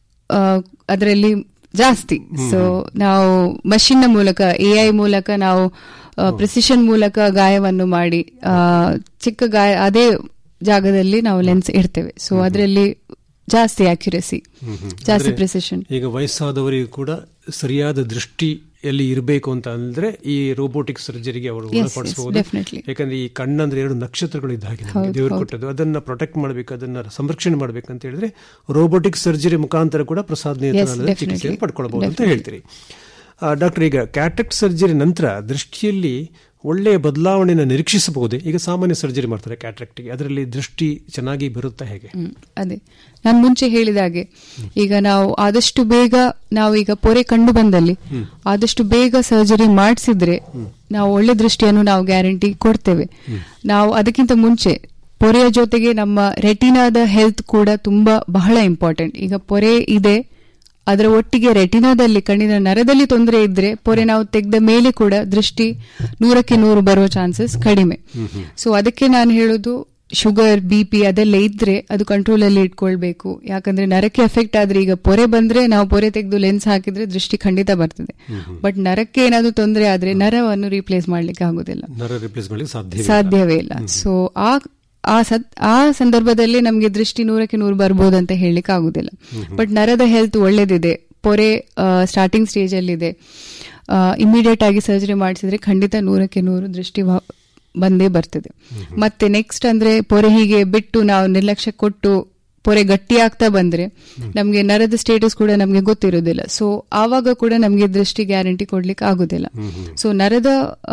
ಅದರಲ್ಲಿ ಜಾಸ್ತಿ ಸೊ ನಾವು ಮಷಿನ್ ನ ಮೂಲಕ ಎ ಐ ಮೂಲಕ ನಾವು ಪ್ರೆಸಿಷನ್ ಮೂಲಕ ಗಾಯವನ್ನು ಮಾಡಿ ಆ, ಚಿಕ್ಕ ಗಾಯ ಅದೇ ಜಾಗದಲ್ಲಿ ನಾವು ಲೆನ್ಸ್ ಇಡ್ತೇವೆ ಸೊ ಅದರಲ್ಲಿ ಜಾಸ್ತಿ ಅಕ್ಯುರಸಿ ಜಾಸ್ತಿ ಅಂದ್ರೆ ಪ್ರೆಸಿಷನ್ ಈಗ ವಯಸ್ಸಾದವರಿಗೂ ಕೂಡ ಸರಿಯಾದ ದೃಷ್ಟಿಯಲ್ಲಿ ಇರಬೇಕು ಅಂತ ಅಂದ್ರೆ ಈ ರೋಬೋಟಿಕ್ ಸರ್ಜರಿಗೆ ಅವರು Yes, yes, ಒಳಪಡಿಸಬಹುದು definitely. ಯಾಕಂದ್ರೆ ಈ ಕಣ್ಣಂದ್ರೆ ಎರಡು ನಕ್ಷತ್ರಗಳು ಇದ್ದ ಹಾಗೆ ನಮ್ಗೆ ಹೌದು, ದೇವರು ಹೌದು. ಕೊಟ್ಟದ್ದು ಅದನ್ನ ಪ್ರೊಟೆಕ್ಟ್ ಮಾಡಬೇಕು ಅದನ್ನ ಸಂರಕ್ಷಣೆ ಮಾಡಬೇಕು ಅಂತ ಹೇಳಿದ್ರೆ ರೋಬೋಟಿಕ್ ಸರ್ಜರಿ ಮುಖಾಂತರ ಕೂಡ ಪ್ರಸಾದ್ ನೇತ್ರಾಲಯದ definitely. ಚಿಕಿತ್ಸೆಯನ್ನು ಪಡ್ಕೊಳ್ಬಹುದು ಅಂತ Definitely. ಹೇಳ್ತೀರಿ ಆ, ಡಾಕ್ಟರ್ ಈಗ ಕ್ಯಾಟೆಕ್ಟ್ ಸರ್ಜರಿ ನಂತರ ದೃಷ್ಟಿಯಲ್ಲಿ ಒಳ್ಳೆಯ ಬದಲಾವಣೆಯನ್ನು ನಿರೀಕ್ಷಿಸಬಹುದೇ ಈಗ ಸಾಮಾನ್ಯ ಸರ್ಜರಿ ಮಾಡ್ತಾರೆ ಕ್ಯಾಟ್ರಾಕ್ಟ್ಗೆ ಅದರಲ್ಲಿ ದೃಷ್ಟಿ ಚೆನ್ನಾಗಿ ಬರುತ್ತಾ ಹೇಗೆ ಹ್ಮ್, ಅದೇ ನಾನು ಮುಂಚೆ ಹೇಳಿದಾಗೆ ಈಗ ನಾವು ಆದಷ್ಟು ಬೇಗ ನಾವು ಈಗ ಪೊರೆ ಕಂಡು ಬಂದಲ್ಲಿ ಆದಷ್ಟು ಬೇಗ ಸರ್ಜರಿ ಮಾಡಿಸಿದ್ರೆ ನಾವು ಒಳ್ಳೆ ದೃಷ್ಟಿಯನ್ನು ನಾವು ಗ್ಯಾರಂಟಿ ಕೊಡ್ತೇವೆ ನಾವು ಅದಕ್ಕಿಂತ ಮುಂಚೆ ಪೊರೆಯ ಜೊತೆಗೆ ನಮ್ಮ ರೆಟಿನಾದ ಹೆಲ್ತ್ ಕೂಡ ತುಂಬಾ ಬಹಳ ಇಂಪಾರ್ಟೆಂಟ್ ಈಗ ಪೊರೆ ಇದೆ ಅದರ ಒಟ್ಟಿಗೆ ರೆಟಿನಾದಲ್ಲಿ ಕಣ್ಣಿನ ನರದಲ್ಲಿ ತೊಂದರೆ ಇದ್ರೆ ಪೊರೆ ನಾವು ತೆಗೆದ ಮೇಲೆ ಕೂಡ ದೃಷ್ಟಿ ನೂರಕ್ಕೆ ನೂರು ಬರುವ ಚಾನ್ಸಸ್ ಕಡಿಮೆ ಸೊ ಅದಕ್ಕೆ ನಾನು ಹೇಳೋದು ಶುಗರ್ ಬಿ ಪಿ ಅದೆಲ್ಲ ಇದ್ರೆ ಅದು ಕಂಟ್ರೋಲ್ ಅಲ್ಲಿ ಇಟ್ಕೊಳ್ಬೇಕು ಯಾಕಂದ್ರೆ ನರಕ್ಕೆ ಎಫೆಕ್ಟ್ ಆದ್ರೆ ಈಗ ಪೊರೆ ಬಂದ್ರೆ ನಾವು ಪೊರೆ ತೆಗೆದು ಲೆನ್ಸ್ ಹಾಕಿದ್ರೆ ದೃಷ್ಟಿ ಖಂಡಿತ ಬರ್ತದೆ ಬಟ್ ನರಕ್ಕೆ ಏನಾದ್ರು ತೊಂದರೆ ಆದ್ರೆ ನರವನ್ನು ರೀಪ್ಲೇಸ್ ಮಾಡ್ಲಿಕ್ಕೆ ಆಗುದಿಲ್ಲ ನರ ರಿಪ್ಲೇಸ್ ಮಾಡಲಿಕ್ಕೆ ಸಾಧ್ಯ ಸಾಧ್ಯವೇ ಇಲ್ಲ ಸೊ ಆ ಆ ಸದ್ ಆ ಸಂದರ್ಭದಲ್ಲಿ ನಮಗೆ ದೃಷ್ಟಿ ನೂರಕ್ಕೆ ನೂರು ಬರ್ಬೋದು ಅಂತ ಹೇಳಲಿಕ್ಕೆ ಆಗುದಿಲ್ಲ ಬಟ್ ನರದ ಹೆಲ್ತ್ ಒಳ್ಳೇದಿದೆ ಪೊರೆ ಸ್ಟಾರ್ಟಿಂಗ್ ಸ್ಟೇಜ್ ಅಲ್ಲಿ ಇದೆ ಇಮಿಡಿಯೇಟ್ ಆಗಿ ಸರ್ಜರಿ ಮಾಡಿಸಿದ್ರೆ ಖಂಡಿತ ನೂರಕ್ಕೆ ನೂರು ದೃಷ್ಟಿ ವ- ಬಂದೇ ಬರ್ತದೆ ಮತ್ತೆ ನೆಕ್ಸ್ಟ್ ಅಂದ್ರೆ ಪೊರೆ ಹೀಗೆ ಬಿಟ್ಟು ನಾವು ನಿರ್ಲಕ್ಷ್ಯ ಕೊಟ್ಟು ಪೊರೆ ಗಟ್ಟಿ ಆಗ್ತಾ ಬಂದ್ರೆ ನಮಗೆ ನರದ ಸ್ಟೇಟಸ್ ಕೂಡ ನಮಗೆ ಗೊತ್ತಿರೋದಿಲ್ಲ ಸೊ ಆವಾಗ ಕೂಡ ನಮಗೆ ದೃಷ್ಟಿ ಗ್ಯಾರಂಟಿ ಕೊಡ್ಲಿಕ್ಕೆ ಆಗುದಿಲ್ಲ ಸೊ ನರದ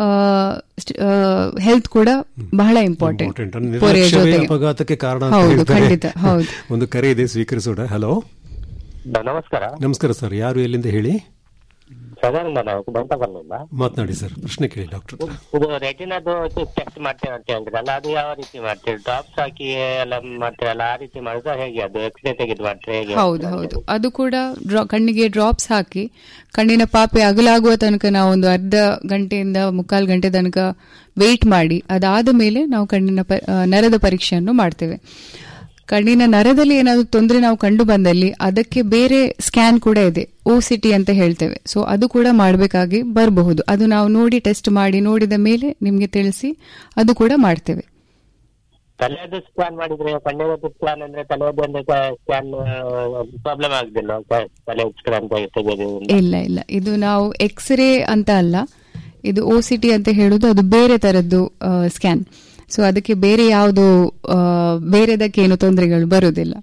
ಹೆಲ್ತ್ ಕೂಡ ಬಹಳ ಇಂಪಾರ್ಟೆಂಟ್ ಪೊರೆಯ ನಿರ್ಲಕ್ಷ್ಯವೇ ಜೊತೆಗೆ ಅಪಘಾತಕ್ಕೆ ಕಾರಣ ಅಂತ ಹೌದು ಹೇಳ್ತಾರೆ. ಖಂಡಿತ ಹೌದು ಒಂದು ಕರೆ ಇದೆ ಸ್ವೀಕರಿಸೋಣ ಹಲೋ ನಮಸ್ಕಾರ ನಮಸ್ಕಾರ ಸರ್ ಯಾರು ಎಲ್ಲಿಂದ ಹೇಳಿ ಸದಾನಂದ ನಾವು ಬಂಟಪಲ್ಲಿಂದ ಮಾತನಾಡಿ ಸರ್ ಪ್ರಶ್ನೆ ಕೇಳಿ ಡಾಕ್ಟರ್ ಇದು ರೆಟಿನಾದು ಟೆಸ್ಟ್ ಮಾಡ್ತೇವೆ ಅಂತ ಹೇಳಿದ್ರಲ್ಲ ಅದು ಯಾವ ರೀತಿ ಮಾಡ್ತೀರಿ ಡ್ರಾಪ್ಸ್ ಹಾಕಿ ಎಲ್ಲ ಮಾಡ್ತೀರಲ್ಲ ಆ ರೀತಿ ಮಾಡಿದ್ರೆ ಹೇಗೆ ಅದು ಎಕ್ಸ್ರೇ ತೆಗೆದು ಮಾಡ್ತೀರಿ ಹೇಗೆ ಹೌದು ಹೌದು ಅದು ಕೂಡ ಡ್ರಾ- ಕಣ್ಣಿಗೆ ಡ್ರಾಪ್ಸ್ ಹಾಕಿ ಕಣ್ಣಿನ ಪಾಪೆ ಅಗಲಾಗುವ ತನಕ ನಾವು ಒಂದು ಅರ್ಧ ಗಂಟೆಯಿಂದ ಮುಕ್ಕಾಲು ಗಂಟೆ ತನಕ ವೆಯ್ಟ್ ಮಾಡಿ ಅದಾದ ಮೇಲೆ ನಾವು ಕಣ್ಣಿನ ಪ- ಆ, ನರದ ಪರೀಕ್ಷೆಯನ್ನು ಮಾಡ್ತೇವೆ ಕಣ್ಣಿನ ನರದಲ್ಲಿ ಏನಾದರೂ ತೊಂದರೆ ನಾವು ಕಂಡು ಬಂದಲ್ಲಿ ಅದಕ್ಕೆ ಬೇರೆ ಸ್ಕ್ಯಾನ್ ಕೂಡ ಇದೆ ಓ ಸಿ ಟಿ ಅಂತ ಹೇಳ್ತೇವೆ ಸೊ ಅದು ಕೂಡ ಮಾಡಬೇಕಾಗಿ ಬರಬಹುದು ಅದು ನಾವು ನೋಡಿ ಟೆಸ್ಟ್ ಮಾಡಿ ನೋಡಿದ ಮೇಲೆ ನಿಮಗೆ ತಿಳಿಸಿ ಅದು ಕೂಡ ಮಾಡ್ತೇವೆ ತಲೆಯದು ಸ್ಕ್ಯಾನ್ ಮಾಡಿದ್ರೆ ಕಣ್ಣಿನದ್ದು ಸ್ಕ್ಯಾನ್ ಅಂದ್ರೆ ತಲೆಯದ್ದು ಅಂದ್ರೆ ಸ್ಕ್ಯಾನ್ ಪ್ರಾಬ್ಲಮ್ ಆಗುದಿಲ್ಲ ತಲೆ ಸ್ಕ್ಯಾನ್ ತೆಗೆದು ಇಲ್ಲ ಇಲ್ಲ ಇದು ನಾವು ಎಕ್ಸ್ರೇ ಅಂತ ಅಲ್ಲ ಇದು ಓ ಸಿ ಟಿ ಅಂತ ಹೇಳುದು ಅದು ಬೇರೆ ತರದ್ದು ಸ್ಕ್ಯಾನ್ ಸೊ ಅದಕ್ಕೆ ಬೇರೆ ಯಾವುದು ಬೇರೆದಕ್ಕೆ ಏನು ತೊಂದರೆಗಳು ಬರುವುದಿಲ್ಲ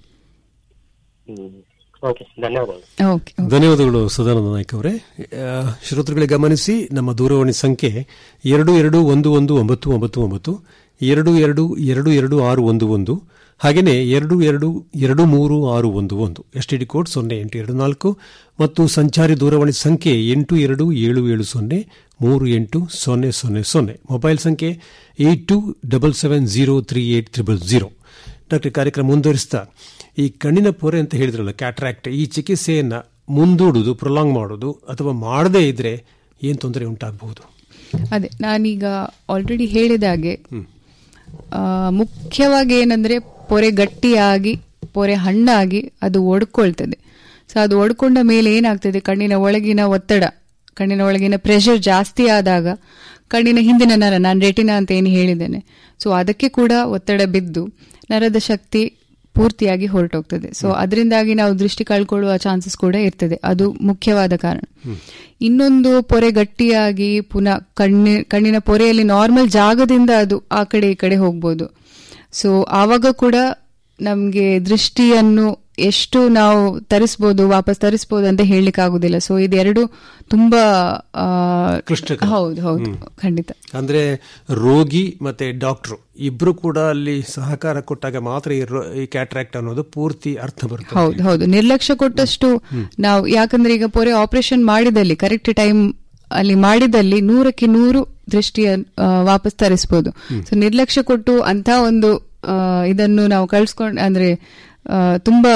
ಓಕೆ ಧನ್ಯವಾದಗಳು ಓಕೆ ಧನ್ಯವಾದಗಳು ಸದಾನಂದ ನಾಯ್ಕ ಅವರೇ ಆ, ಶ್ರೋತೃಗಳಿಗೆ ಗಮನಿಸಿ ನಮ್ಮ ದೂರವಾಣಿ ಸಂಖ್ಯೆ ಎರಡು ಎರಡು ಒಂದು ಒಂದು ಒಂಬತ್ತು ಒಂಬತ್ತು ಒಂಬತ್ತು ಎರಡು ಎರಡು ಎರಡು ಎರಡು ಆರು ಒಂದು ಒಂದು ಹಾಗೆಯೇ ಎರಡು ಎರಡು ಎರಡು ಮೂರು ಆರು ಒಂದು ಒಂದು ಎಸ್ ಟಿ ಡಿ ಕೋಡ್ ಸೊನ್ನೆ ಎಂಟು ಎರಡು ನಾಲ್ಕು ಮತ್ತು ಸಂಚಾರಿ ದೂರವಾಣಿ ಸಂಖ್ಯೆ ಎಂಟು ಎರಡು ಏಳು ಏಳು ಸೊನ್ನೆ ಮೂರು ಎಂಟು ಸೊನ್ನೆ ಸೊನ್ನೆ ಸೊನ್ನೆ ಮೊಬೈಲ್ ಸಂಖ್ಯೆ eight two double seven zero three eight triple zero doctor ಕಾರ್ಯಕ್ರಮ ಮುಂದುವರಿಸ್ತಾ ಈ ಕಣ್ಣಿನ ಪೊರೆ ಅಂತ ಹೇಳಿದ್ರಲ್ಲ ಕ್ಯಾಟ್ರಾಕ್ಟ್ ಈ ಚಿಕಿತ್ಸೆಯನ್ನ ಮುಂದೂಡುವುದು ಪ್ರೊಲಾಂಗ್ ಮಾಡೋದು ಅಥವಾ ಮಾಡದೇ ಇದ್ರೆ ಏನ್ ತೊಂದರೆ ಉಂಟಾಗಬಹುದು ಅದೇ ನಾನೀಗ ಆಲ್ರೆಡಿ ಹೇಳಿದ ಹಾಗೆ ಆ, ಮುಖ್ಯವಾಗಿ ಏನಂದ್ರೆ ಪೊರೆ ಗಟ್ಟಿಯಾಗಿ ಪೊರೆ ಹಣ್ಣಾಗಿ ಅದು ಒಡ್ಕೊಳ್ತದೆ ಸೊ ಅದು ಒಡ್ಕೊಂಡ ಮೇಲೆ ಏನಾಗ್ತದೆ ಕಣ್ಣಿನ ಒಳಗಿನ ಒತ್ತಡ ಕಣ್ಣಿನ ಒಳಗಿನ ಪ್ರೆಷರ್ ಜಾಸ್ತಿ ಆದಾಗ ಕಣ್ಣಿನ ಹಿಂದಿನ ನರ ನಾನು ರೆಟಿನಾ ಅಂತ ಏನು ಹೇಳಿದ್ದೇನೆ ಸೊ ಅದಕ್ಕೆ ಕೂಡ ಒತ್ತಡ ಬಿದ್ದು ನರದ ಶಕ್ತಿ ಪೂರ್ತಿಯಾಗಿ ಹೊರಟೋಗ್ತದೆ ಸೊ ಅದರಿಂದಾಗಿ ನಾವು ದೃಷ್ಟಿ ಕಳ್ಕೊಳ್ಳುವ ಚಾನ್ಸಸ್ ಕೂಡ ಇರ್ತದೆ ಅದು ಮುಖ್ಯವಾದ ಕಾರಣ ಇನ್ನೊಂದು ಪೊರೆ ಗಟ್ಟಿಯಾಗಿ ಪುನಃ ಕಣ್ಣಿ ಕಣ್ಣಿನ ಪೊರೆಯಲ್ಲಿ ನಾರ್ಮಲ್ ಜಾಗದಿಂದ ಅದು ಆ ಕಡೆ ಈ ಕಡೆ ಹೋಗ್ಬೋದು ಸೊ ಆವಾಗ ಕೂಡ ನಮಗೆ ದೃಷ್ಟಿಯನ್ನು ಎಷ್ಟು ನಾವು ತರಿಸ್ಬೋದು ವಾಪಸ್ ತರಿಸ್ಬೋದು ಅಂತ ಹೇಳಲಿಕ್ಕೆ ಆಗುದಿಲ್ಲ ಸೊ ಇದೆರಡು ತುಂಬಾ ಆ, ಕ್ಲಿಷ್ಟಕರ. ಹೌದು ಹೌದು ಖಂಡಿತ ಅಂದ್ರೆ ರೋಗಿ ಮತ್ತೆ ಡಾಕ್ಟರ್ ಇಬ್ರು ಕೂಡ ಅಲ್ಲಿ ಸಹಕಾರ ಕೊಟ್ಟಾಗ ಮಾತ್ರ ಈ ರೋ- ಈ ಕ್ಯಾಟ್ರಾಕ್ಟ್ ಅನ್ನೋದು ಪೂರ್ತಿ ಅರ್ಥ ಬರ್ತದೆ ಹೌದು ಹೌದು ನಿರ್ಲಕ್ಷ್ಯ ಕೊಟ್ಟಷ್ಟು ನಾವು ಯಾಕಂದ್ರೆ ಈಗ ಪೊರೆ ಆಪರೇಷನ್ ಮಾಡಿದಲ್ಲಿ ಕರೆಕ್ಟ್ ಟೈಮ್ ಅಲ್ಲಿ ಮಾಡಿದಲ್ಲಿ ನೂರಕ್ಕೆ ನೂರು ದೃಷ್ಟಿಯ ಆ, ವಾಪಸ್ ತರಿಸಬಹುದು ಸೊ ನಿರ್ಲಕ್ಷ್ಯ ಕೊಟ್ಟು ಅಂತ ಒಂದು ಆ, ಇದನ್ನು ನಾವು ಕಳ್ಸ್ಕೊಂಡ್ ಅಂದ್ರೆ ಆ, ತುಂಬಾ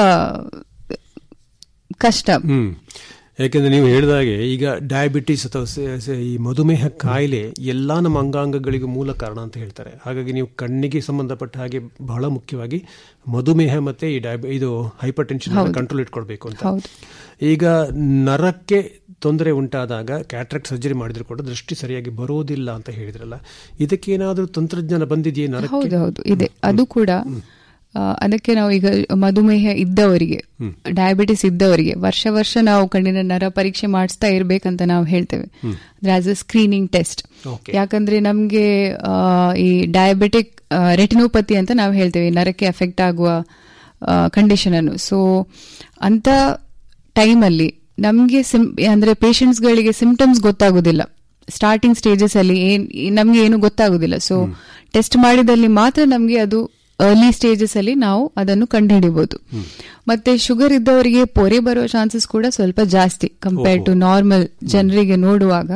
ಕಷ್ಟ ಹ್ಮ್ ಯಾಕೆಂದ್ರೆ ನೀವು ಹೇಳಿದ ಹಾಗೆ ಈಗ ಡಯಾಬಿಟಿಸ್ ಅಥವಾ ಸ- ಸ- ಈ ಮಧುಮೇಹ ಕಾಯಿಲೆ ಎಲ್ಲಾ ನಮ್ಮ ಅಂಗಾಂಗಗಳಿಗೂ ಮೂಲ ಕಾರಣ ಅಂತ ಹೇಳ್ತಾರೆ ಹಾಗಾಗಿ ನೀವು ಕಣ್ಣಿಗೆ ಸಂಬಂಧಪಟ್ಟ ಹಾಗೆ ಬಹಳ ಮುಖ್ಯವಾಗಿ ಮಧುಮೇಹ ಮತ್ತೆ ಈ ಡಯಾಬಿ ಇದು ಹೈಪರ್ ಟೆನ್ಷನ್ ಹೌದು. ಕಂಟ್ರೋಲ್ ಇಟ್ಕೊಳ್ಬೇಕು ಅಂತ ಹೌದು. ಈಗ ನರಕ್ಕೆ ತೊಂದರೆ ಉಂಟಾದಾಗ ಕ್ಯಾಟ್ರಾಕ್ಟ್ ಸರ್ಜರಿ ಮಾಡಿದ್ರು ಕೂಡ ದೃಷ್ಟಿ ಸರಿಯಾಗಿ ಬರೋದಿಲ್ಲ ಅಂತ ಹೇಳಿದ್ರಲ್ಲ ಇದಕ್ಕೆ ಏನಾದರೂ ತಂತ್ರಜ್ಞಾನ ಬಂದಿದೆಯೇ ನರಕ್ಕೆ ಹೌದು ಹೌದು ಇದೆ ಅದು ಕೂಡ ಆ, ಅದಕ್ಕೆ ನಾವು ಈಗ ಮಧುಮೇಹ ಇದ್ದವರಿಗೆ ಡಯಾಬಿಟಿಸ್ ಇದ್ದವರಿಗೆ ವರ್ಷ ವರ್ಷ ನಾವು ಕಣ್ಣಿನ ನರ ಪರೀಕ್ಷೆ ಮಾಡಿಸ್ತಾ ಇರ್ಬೇಕಂತ ನಾವು ಹೇಳ್ತೇವೆ ಅಂದ್ರೆ ಆಸ್ ಅ ಸ್ಕ್ರೀನಿಂಗ್ ಟೆಸ್ಟ್ ಯಾಕಂದ್ರೆ ನಮ್ಗೆ ಆ, ಈ ಡಯಾಬಿಟಿಕ್ ರೆಟಿನೋಪತಿ ಅಂತ ನಾವು ಹೇಳ್ತೇವೆ ಈ ನರಕ್ಕೆ ಎಫೆಕ್ಟ್ ಆಗುವ ಕಂಡೀಷನ್ ಅನ್ನು ಸೊ ಅಂತ ಟೈಮಲ್ಲಿ ನಮಗೆ ಸಿಮ್ ಅಂದ್ರೆ ಪೇಷಂಟ್ಸ್ಗಳಿಗೆ ಸಿಂಪ್ಟಮ್ಸ್ ಗೊತ್ತಾಗೋದಿಲ್ಲ ಸ್ಟಾರ್ಟಿಂಗ್ ಸ್ಟೇಜಸ್ ಅಲ್ಲಿ ಏನ್ ನಮ್ಗೆ ಏನು ಗೊತ್ತಾಗೋದಿಲ್ಲ ಸೊ ಟೆಸ್ಟ್ ಮಾಡಿದಲ್ಲಿ ಮಾತ್ರ ನಮ್ಗೆ ಅದು ಅರ್ಲಿ ಸ್ಟೇಜಸ್ ಅಲ್ಲಿ ನಾವು ಅದನ್ನು ಕಂಡುಹಿಡಿಬಹುದು ಮತ್ತೆ ಶುಗರ್ ಇದ್ದವರಿಗೆ ಪೊರೆ ಬರುವ ಚಾನ್ಸಸ್ ಕೂಡ ಸ್ವಲ್ಪ ಜಾಸ್ತಿ ಕಂಪೇರ್ ಟು ನಾರ್ಮಲ್ ಜನರಿಗೆ ನೋಡುವಾಗ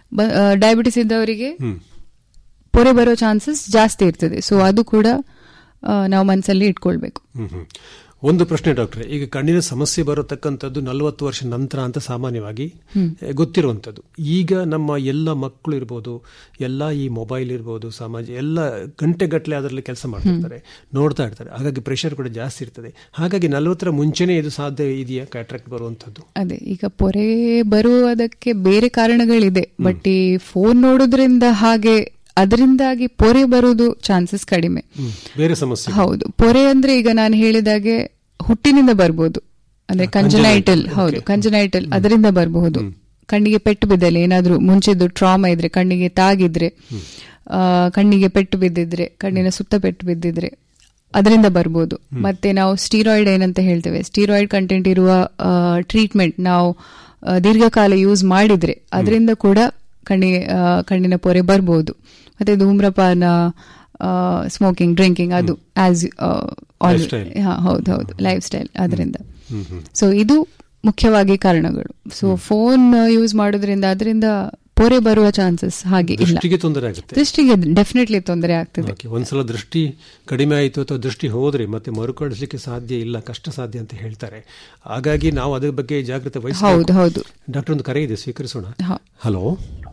ಡಯಾಬಿಟಿಸ್ ಇದ್ದವರಿಗೆ ಪೊರೆ ಬರೋ ಚಾನ್ಸಸ್ ಜಾಸ್ತಿ ಇರ್ತದೆ ಸೊ ಅದು ಕೂಡ ಆ, ನಾವು ಮನಸ್ಸಲ್ಲಿ ಇಟ್ಕೊಳ್ಬೇಕು ಹ್ಮ್ ಹ್ಮ್. ಒಂದು ಪ್ರಶ್ನೆ ಡಾಕ್ಟ್ರೆ ಈಗ ಕಣ್ಣಿನ ಸಮಸ್ಯೆ ಬರತಕ್ಕಂಥದ್ದು ನಲವತ್ತು ವರ್ಷ ನಂತರ ಅಂತ ಸಾಮಾನ್ಯವಾಗಿ ಹ್ಮ್. ಎ, ಗೊತ್ತಿರುವಂಥದ್ದು ಈಗ ನಮ್ಮ ಎಲ್ಲ ಮಕ್ಕಳು ಇರ್ಬೋದು ಎಲ್ಲ ಈ ಮೊಬೈಲ್ ಇರ್ಬೋದು ಸಮಾಜ ಎಲ್ಲ ಗಂಟೆಗಟ್ಟಲೆ ಅದರಲ್ಲಿ ಕೆಲಸ ಮಾಡ್ತಿರ್ತಾರೆ ನೋಡ್ತಾ ಇರ್ತಾರೆ ಹಾಗಾಗಿ ಪ್ರೆಷರ್ ಕೂಡ ಜಾಸ್ತಿ ಇರ್ತದೆ ಹಾಗಾಗಿ ನಲವತ್ತರ ಮುಂಚೆನೇ ಇದು ಸಾಧ್ಯ ಇದೆಯಾ ಕ್ಯಾಟ್ರಾಕ್ಟ್ ಬರುವಂಥದ್ದು ಅದೇ ಈಗ ಪೊರೆ ಬರುವುದಕ್ಕೆ ಬೇರೆ ಕಾರಣಗಳಿದೆ ಬಟ್ ಈ ಫೋನ್ ನೋಡೋದ್ರಿಂದ ಹಾಗೆ ಅದರಿಂದಾಗಿ ಪೊರೆ ಬರುವುದು ಚಾನ್ಸಸ್ ಕಡಿಮೆ ಹ್ಮ್. ಬೇರೆ ಸಮಸ್ಯೆ ಹೌದು ಪೊರೆ ಅಂದ್ರೆ ಈಗ ನಾನು ಹೇಳಿದಾಗೆ ಹುಟ್ಟಿನಿಂದ ಬರ್ಬೋದು ಅಂದ್ರೆ ಕಂಜನೈಟಲ್ ಹೌದು ಕಂಜನೈಟಲ್ ಅದರಿಂದ ಬರಬಹುದು ಕಣ್ಣಿಗೆ ಪೆಟ್ಟು ಬಿದ್ದಲ್ಲಿ ಏನಾದ್ರೂ ಮುಂಚೆದು ಟ್ರಾಮಾ ಇದ್ರೆ ಕಣ್ಣಿಗೆ ತಾಗಿದ್ರೆ ಆ, ಕಣ್ಣಿಗೆ ಪೆಟ್ಟು ಬಿದ್ದಿದ್ರೆ ಕಣ್ಣಿನ ಸುತ್ತ ಪೆಟ್ಟು ಬಿದ್ದಿದ್ರೆ ಅದರಿಂದ ಬರ್ಬೋದು ಮತ್ತೆ ನಾವು ಸ್ಟೀರಾಯ್ಡ್ ಏನಂತ ಹೇಳ್ತೇವೆ ಸ್ಟೀರಾಯ್ಡ್ ಕಂಟೆಂಟ್ ಇರುವ ಟ್ರೀಟ್ಮೆಂಟ್ ನಾವು ಆ, ದೀರ್ಘಕಾಲ ಯೂಸ್ ಮಾಡಿದ್ರೆ ಅದರಿಂದ ಕೂಡ ಕಣ್ಣಿಗೆ ಆ, ಕಣ್ಣಿನ ಪೊರೆ ಬರ್ಬೋದು ಮತ್ತೆ ಧೂಮ್ರಪಾನ ಸ್ಮೋಕಿಂಗ್ ಡ್ರಿಂಕಿಂಗ್ ಅದು ಆಸ್ Lifestyle. ಹೌದು ಹೌದು ಲೈಫ್ ಸ್ಟೈಲ್ ಅದರಿಂದ ಹ್ಮ್ ಹ್ಮ್. ಸೊ ಇದು ಮುಖ್ಯವಾಗಿ ಕಾರಣಗಳು ಸೊ ಫೋನ್ ಯೂಸ್ ಮಾಡೋದ್ರಿಂದ ಅದರಿಂದ ಪೊರೆ ಬರುವ ಚಾನ್ಸಸ್ ಹಾಗೆ ಇಲ್ಲ ದೃಷ್ಟಿಗೆ ತೊಂದರೆ ಆಗುತ್ತೆ ದೃಷ್ಟಿಗೆ ಡೆಫಿನೆಟ್ಲಿ ತೊಂದರೆ ಆಗ್ತದೆ ಓಕೆ ಒಂದ್ಸಲ ದೃಷ್ಟಿ ಕಡಿಮೆ ಆಯಿತು ಅಥವಾ ದೃಷ್ಟಿ ಹೋದ್ರೆ ಮತ್ತೆ ಮರುಕಳಿಸಲಿಕ್ಕೆ ಸಾಧ್ಯ ಇಲ್ಲ ಕಷ್ಟ ಸಾಧ್ಯ ಅಂತ ಹೇಳ್ತಾರೆ ಹಾಗಾಗಿ ನಾವು ಅದ್ರ ಬಗ್ಗೆ ಜಾಗೃತೆ ಹೌದು, ಹೌದು. ಡಾಕ್ಟರ್ ಒಂದು ಕರೆ ಇದೆ ಸ್ವೀಕರಿಸೋಣ ಹಾ. ಹಲೋ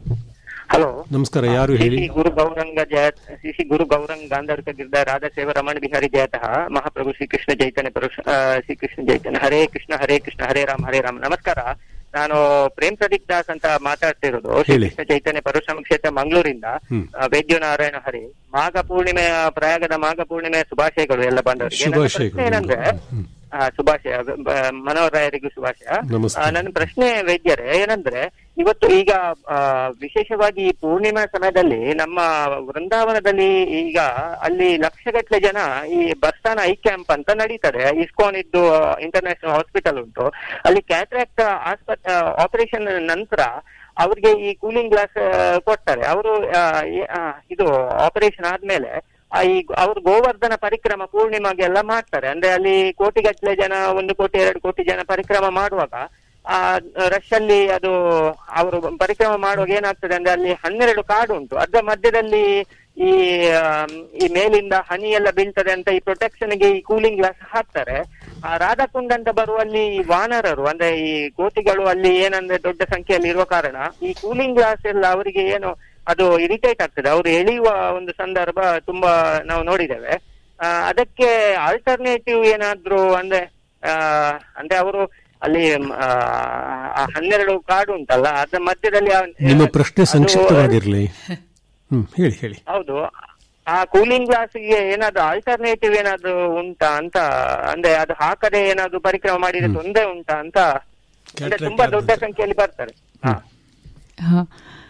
ಹಲೋ ನಮಸ್ಕಾರ ಯಾರು ಹೇಳಿ ಶ್ರೀ ಗುರು ಗೌರಂಗ ಜಯ ಶ್ರೀ ಶ್ರೀ ಗುರು ಗೌರಂಗ ಗಾಂಧಾರ್ಕ ಗಿರ್ದ ರಾಧಾ ಸೇವ ರಮಣ ಬಿಹಾರಿ ಜಯತಃ ಮಹಾಪ್ರಭು ಶ್ರೀಕೃಷ್ಣ ಚೈತನ್ಯ ಪರುಷ ಆ, ಶ್ರೀಕೃಷ್ಣ ಚೈತನ್ಯ ಹರೇ ಕೃಷ್ಣ ಹರೇ ಕೃಷ್ಣ ಹರೇ ರಾಮ ಹರೇ ರಾಮ ನಮಸ್ಕಾರ ನಾನು ಪ್ರೇಮ್ ಪ್ರದೀಪ್ ದಾಸ್ ಅಂತ ಮಾತಾಡ್ತಿರೋದು ಶ್ರೀಕೃಷ್ಣ ಚೈತನ್ಯ ಪರಶುರಾಮ ಕ್ಷೇತ್ರ ಮಂಗಳೂರಿಂದ ಹ್ಮ್. ಆ, ವೈದ್ಯನಾರಾಯಣ ಹರಿ ಮಾಘ ಪೂರ್ಣಿಮೆಯ ಪ್ರಯಾಗದ ಮಾಘ ಪೂರ್ಣಿಮೆಯ ಶುಭಾಶಯಗಳು ಎಲ್ಲ ಬಂದವರಿಗೆ ನನ್ನ ಶುಭಾಶಯಗಳು. ಪ್ರಶ್ನೆ ಏನಂದ್ರೆ ಆ, ಶುಭಾಶಯ ಬ- ಮನೋರಾಯರಿಗೂ ಶುಭಾಶಯ ನಮಸ್ತೆ. ಆ, ನನ್ನ ಪ್ರಶ್ನೆ ವೈದ್ಯರೇ ಏನಂದ್ರೆ ಇವತ್ತು ಈಗ ಆ, ವಿಶೇಷವಾಗಿ ಈ ಪೂರ್ಣಿಮಾ ಸಮಯದಲ್ಲಿ ನಮ್ಮ ವೃಂದಾವನದಲ್ಲಿ ಈಗ ಅಲ್ಲಿ ಲಕ್ಷಗಟ್ಟಲೆ ಜನ ಈ ಬರ್ಸಾನ ಐ ಕ್ಯಾಂಪ್ ಅಂತ ನಡೀತದೆ ಇಸ್ಕಾನ್ ಇದ್ದು ಇಂಟರ್ನ್ಯಾಷನಲ್ ಹಾಸ್ಪಿಟಲ್ ಉಂಟು ಅಲ್ಲಿ ಕ್ಯಾಟ್ರಾಕ್ಟ್ ಆಸ್ಪತ್ರೆ ಆಪರೇಷನ್ ನಂತರ ಅವ್ರಿಗೆ ಈ ಕೂಲಿಂಗ್ ಗ್ಲಾಸ್ ಕೊಡ್ತಾರೆ ಅವರು ಇದು ಆಪರೇಷನ್ ಆದ್ಮೇಲೆ ಆ ಈ ಅವರು ಗೋವರ್ಧನ ಪರಿಕ್ರಮ ಪೂರ್ಣಿಮಾಗೆಲ್ಲ ಮಾಡ್ತಾರೆ ಅಂದ್ರೆ ಅಲ್ಲಿ ಕೋಟಿಗಟ್ಟಲೆ ಜನ ಒಂದು ಕೋಟಿ ಎರಡು ಕೋಟಿ ಜನ ಪರಿಕ್ರಮ ಮಾಡುವಾಗ ಆ ರಶ್ ಅಲ್ಲಿ ಅದು ಅವರು ಪರಿಕ್ರಮ ಮಾಡುವಾಗ ಏನಾಗ್ತದೆ ಅಂದ್ರೆ ಅಲ್ಲಿ ಹನ್ನೆರಡು ಕಾಡು ಉಂಟು ಅದರ ಮಧ್ಯದಲ್ಲಿ ಈ ಆಮ್, ಈ ಮೇಲಿಂದ ಹನಿ ಎಲ್ಲ ಬೀಳ್ತದೆ ಅಂತ ಈ ಪ್ರೊಟೆಕ್ಷನ್ ಗೆ ಈ ಕೂಲಿಂಗ್ ಗ್ಲಾಸ್ ಹಾಕ್ತಾರೆ ಆ ರಾಧಾಕುಂಡ್ ಅಂತ ಬರುವಲ್ಲಿ ಈ ವಾನರರು ಅಂದ್ರೆ ಈ ಕೋತಿಗಳು ಅಲ್ಲಿ ಏನಂದ್ರೆ ದೊಡ್ಡ ಸಂಖ್ಯೆಯಲ್ಲಿ ಇರುವ ಕಾರಣ ಈ ಕೂಲಿಂಗ್ ಗ್ಲಾಸ್ ಎಲ್ಲ ಅವರಿಗೆ ಏನು ಅದು ಇರಿಟೇಟ್ ಆಗ್ತದೆ ಅವರು ಎಳೆಯುವ ಒಂದು ಸಂದರ್ಭ ತುಂಬಾ ನಾವು ನೋಡಿದ್ದೇವೆ ಆ, ಅದಕ್ಕೆ ಆಲ್ಟರ್ನೇಟಿವ್ ಏನಾದ್ರೂ ಅಂದ್ರೆ ಆ, ಅಂದ್ರೆ ಅವರು ಅಲ್ಲಿ ಮ್, ಆ, ಆ ಹನ್ನೆರಡು ಕಾಡು ಉಂಟಲ್ಲ ಅದ್ರ ಮಧ್ಯದಲ್ಲಿ ಆ- ನಿಮ್ಮ ಪ್ರಶ್ನೆ ಅದು- ಸಂಕ್ಷಿಪ್ತವಾಗಿರ್ಲಿ ಹ್ಮ್ ಹೇಳಿ ಹೇಳಿ ಹೌದು ಆ ಕೂಲಿಂಗ್ ಗ್ಲಾಸ್ಗೆ ಏನಾದ್ರು ಆಲ್ಟರ್ನೇಟಿವ್ ಏನಾದ್ರು ಉಂಟಾ ಅಂತ ಅಂದ್ರೆ ಅದು ಹಾಕದೆ ಏನಾದ್ರು ಪರಿಕ್ರಮ ಮಾಡಿದ್ರೆ ತೊಂದರೆ ಉಂಟಾ ಅಂತ ಅಂದ್ರೆ ತುಂಬಾ ದೊಡ್ಡ ಸಂಖ್ಯೆಯಲ್ಲಿ ಬರ್ತಾರೆ ಹಾ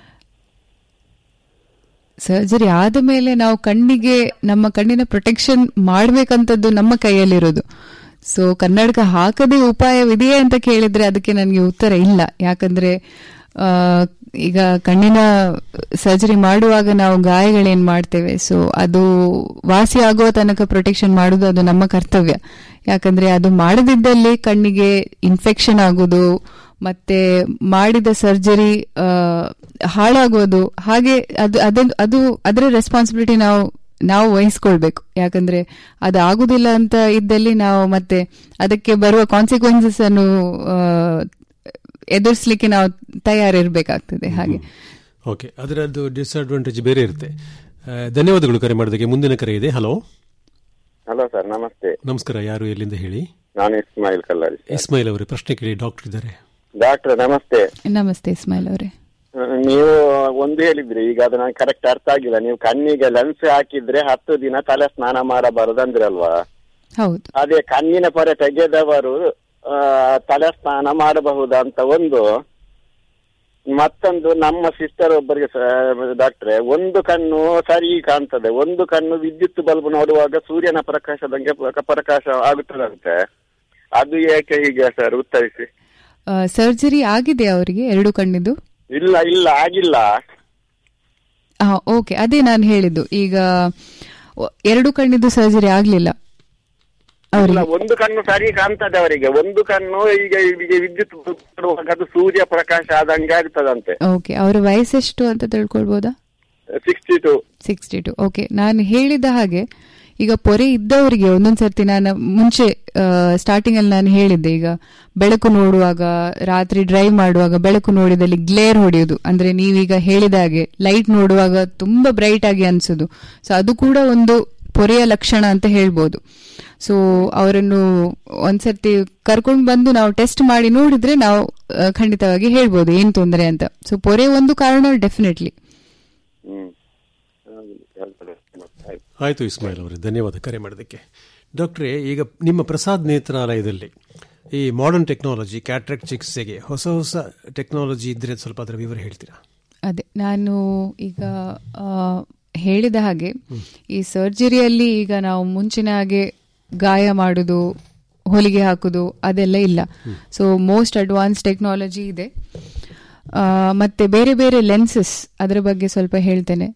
ಸರ್ಜರಿ ಆದ ಮೇಲೆ ನಾವು ಕಣ್ಣಿಗೆ ನಮ್ಮ ಕಣ್ಣಿನ ಪ್ರೊಟೆಕ್ಷನ್ ಮಾಡ್ಬೇಕಂತದ್ದು ನಮ್ಮ ಕೈಯಲ್ಲಿರೋದು ಸೊ ಕನ್ನಡಕ ಹಾಕದೆ ಉಪಾಯವಿದೆಯೇ ಅಂತ ಕೇಳಿದ್ರೆ ಅದಕ್ಕೆ ನನಗೆ ಉತ್ತರ ಇಲ್ಲ ಯಾಕಂದ್ರೆ ಆ, ಈಗ ಕಣ್ಣಿನ ಸರ್ಜರಿ ಮಾಡುವಾಗ ನಾವು ಗಾಯಗಳೇನ್ ಮಾಡ್ತೇವೆ ಸೊ ಅದು ವಾಸಿ ಆಗುವ ತನಕ ಪ್ರೊಟೆಕ್ಷನ್ ಮಾಡುವುದು ಅದು ನಮ್ಮ ಕರ್ತವ್ಯ ಯಾಕಂದ್ರೆ ಅದು ಮಾಡದಿದ್ದಲ್ಲಿ ಕಣ್ಣಿಗೆ ಇನ್ಫೆಕ್ಷನ್ ಆಗೋದು ಮತ್ತೆ ಮಾಡಿದ ಸರ್ಜರಿ ಹಾಳಾಗೋದು ಹಾಗೆ ಅದು ಅದನ್ನು ಅದು ಅದರ ರೆಸ್ಪಾನ್ಸಿಬಿಲಿಟಿ ನಾವು ನಾವು ವಹಿಸ್ಕೊಳ್ಬೇಕು ಯಾಕಂದ್ರೆ ಅದು ಆಗುದಿಲ್ಲ ಅಂತ ಇದ್ದಲ್ಲಿ ನಾವು ಮತ್ತೆ ಅದಕ್ಕೆ ಬರುವ ಕಾನ್ಸಿಕ್ವೆನ್ಸಸ್ ಅನ್ನು ಆ, ಎದುರಿಸ್ಲಿಕ್ಕೆ ನಾವು ತಯಾರಿರ್ಬೇಕಾಗ್ತದೆ ಹಾಗೆ ಓಕೆ ಅದರದ್ದು ಡಿಸ್ಅಡ್ವಾಂಟೇಜ್ ಬೇರೆ ಇರುತ್ತೆ ಆ, ಧನ್ಯವಾದಗಳು ಕರೆ ಮಾಡೋದಕ್ಕೆ ಮುಂದಿನ ಕರೆ ಇದೆ ಹಲೋ ಹಲೋ ಸರ್ ನಮಸ್ತೆ ನಮಸ್ಕಾರ ಯಾರು ಎಲ್ಲಿಂದ ಹೇಳಿ ನಾನು ಇಸ್ಮಾಯಿಲ್ ಕಲ್ಲಾರಿ ಇಸ್ಮಾಯಿಲ್ ಅವರೇ ಪ್ರಶ್ನೆ ಕೇಳಿ ಡಾಕ್ಟರ್ ಇದ್ದಾರೆ ಡಾಕ್ಟರ್ ನಮಸ್ತೆ ನಮಸ್ತೆ ಇಸ್ಮಾಯಿಲ್ ಅವರೇ ಅಹ್, ನೀವು ಒಂದು ಹೇಳಿದ್ರಿ ಈಗ ಅದು ನಂಗೆ ಕರೆಕ್ಟ್ ಅರ್ಥ ಆಗಿಲ್ಲ ನೀವು ಕಣ್ಣಿಗೆ ಲೆನ್ಸ್ ಹಾಕಿದ್ರೆ ಹತ್ತು ದಿನ ತಲೆ ಸ್ನಾನ ಮಾಡಬಾರದು ಅಂದ್ರೆ ಅಲ್ವಾ ಹೌದು ಅದೇ ಕಣ್ಣಿನ ಪೊರೆ ತೆಗೆದವರು ಆ, ತಲೆ ಸ್ನಾನ ಮಾಡಬಹುದಂತ ಒಂದು ಮತ್ತೊಂದು ನಮ್ಮ ಸಿಸ್ಟರ್ ಒಬ್ಬರಿಗೆ ಡಾಕ್ಟ್ರೆ ಒಂದು ಕಣ್ಣು ಸರಿ ಕಾಣ್ತದೆ ಒಂದು ಕಣ್ಣು ವಿದ್ಯುತ್ ಬಲ್ಬ್ ನೋಡುವಾಗ ಸೂರ್ಯನ ಪ್ರಕಾಶದಂಗೆ ಪ್ರ- ಪ್ರಕಾಶ ಆಗುತ್ತದಂತೆ ಅದು ಏಕೆ ಹೀಗೆ ಸರ್ ಉತ್ತರಿಸಿ ಸರ್ಜರಿ ಆಗಿದೆ ಅವರಿಗೆ ಎರಡು ಕಣ್ಣಿದ್ದು ಇಲ್ಲ ಇಲ್ಲ ಆಗಿಲ್ಲ ಓಕೆ ಅದೇ ನಾನು ಹೇಳಿದ್ದು ಈಗ ಒ- ಎರಡು ಕಣ್ಣಿದ್ದು ಸರ್ಜರಿ ಆಗ್ಲಿಲ್ಲ ಇಲ್ಲ ಒಂದು ಕಣ್ಣು ಸರಿ ಕಾಣ್ತದೆ ಅವರಿಗೆ ಒಂದು ಕಣ್ಣು ಈಗ ಈಗ ವಿದ್ಯುತ್ ನೋಡುವಾಗ ಅದು ಸೂರ್ಯ ಪ್ರಕಾಶ ಆದಂಗೆ ಆಗ್ತದಂತೆ ಓಕೆ ಅವರ ವಯಸ್ಸೆಷ್ಟು ಅಂತ ತಿಳ್ಕೊಳ್ಬೋದಾ sixty two sixty two okay ನಾನು ಹೇಳಿದ ಹಾಗೆ ಈಗ ಪೊರೆ ಇದ್ದವರಿಗೆ ಒಂದೊಂದ್ ಸರ್ತಿ ನಾನು ಮುಂಚೆ ಸ್ಟಾರ್ಟಿಂಗ್ ಅಲ್ಲಿ ನಾನು ಹೇಳಿದ್ದೆ ಈಗ ಬೆಳಕು ನೋಡುವಾಗ ರಾತ್ರಿ ಡ್ರೈವ್ ಮಾಡುವಾಗ ಬೆಳಕು ನೋಡಿದಲ್ಲಿ ಗ್ಲೇರ್ ಹೊಡೆಯೋದು ಅಂದ್ರೆ ನೀವೀಗ ಹೇಳಿದ ಹಾಗೆ ಲೈಟ್ ನೋಡುವಾಗ ತುಂಬಾ ಬ್ರೈಟ್ ಆಗಿ ಅನ್ಸೋದು ಸೊ ಅದು ಕೂಡ ಒಂದು ಪೊರೆಯ ಲಕ್ಷಣ ಅಂತ ಹೇಳ್ಬೋದು ಸೊ ಅವರನ್ನು ಒಂದ್ಸರ್ತಿ ಕರ್ಕೊಂಡು ಬಂದು ನಾವು ಟೆಸ್ಟ್ ಮಾಡಿ ನೋಡಿದ್ರೆ ನಾವು ಆ, ಖಂಡಿತವಾಗಿ ಹೇಳ್ಬೋದು ಏನ್ ತೊಂದರೆ ಅಂತ ಸೊ ಪೊರೆ ಒಂದು ಕಾರಣ ಡೆಫಿನೆಟ್ಲಿ ಹ್ಮ್ ಆಯಿತು ಇಸ್ಮಾಯಿಲ್ ಅವರೇ ಧನ್ಯವಾದ ಕರೆ ಮಾಡೋದಕ್ಕೆ ಡಾಕ್ಟ್ರೇ ಈಗ ನಿಮ್ಮ ಪ್ರಸಾದ್ ನೇತ್ರಾಲಯದಲ್ಲಿ ಈ ಮಾಡರ್ನ್ ಟೆಕ್ನಾಲಜಿ ಕ್ಯಾಟ್ರಾಕ್ಟ್ ಚಿಕಿತ್ಸೆಗೆ ಹೊಸ ಹೊಸ ಟೆಕ್ನಾಲಜಿ ಇದ್ರೆ ಸ್ವಲ್ಪ ಅದರ ವಿವರ ಹೇಳ್ತೀರಾ ಅದೇ ನಾನು ಈಗ ಆ, ಹೇಳಿದ ಹಾಗೆ ಈ ಸರ್ಜರಿಯಲ್ಲಿ ಈಗ ನಾವು ಮುಂಚಿನ ಹಾಗೆ ಗಾಯ ಮಾಡುದು ಹೊಲಿಗೆ ಹಾಕುದು ಅದೆಲ್ಲ ಇಲ್ಲ ಸೊ ಮೋಸ್ಟ್ ಅಡ್ವಾನ್ಸ್ ಟೆಕ್ನಾಲಜಿ ಇದೆ ಆ, ಮತ್ತೆ ಬೇರೆ ಬೇರೆ ಲೆನ್ಸಸ್ ಅದರ ಬಗ್ಗೆ ಸ್ವಲ್ಪ ಹೇಳ್ತೇನೆ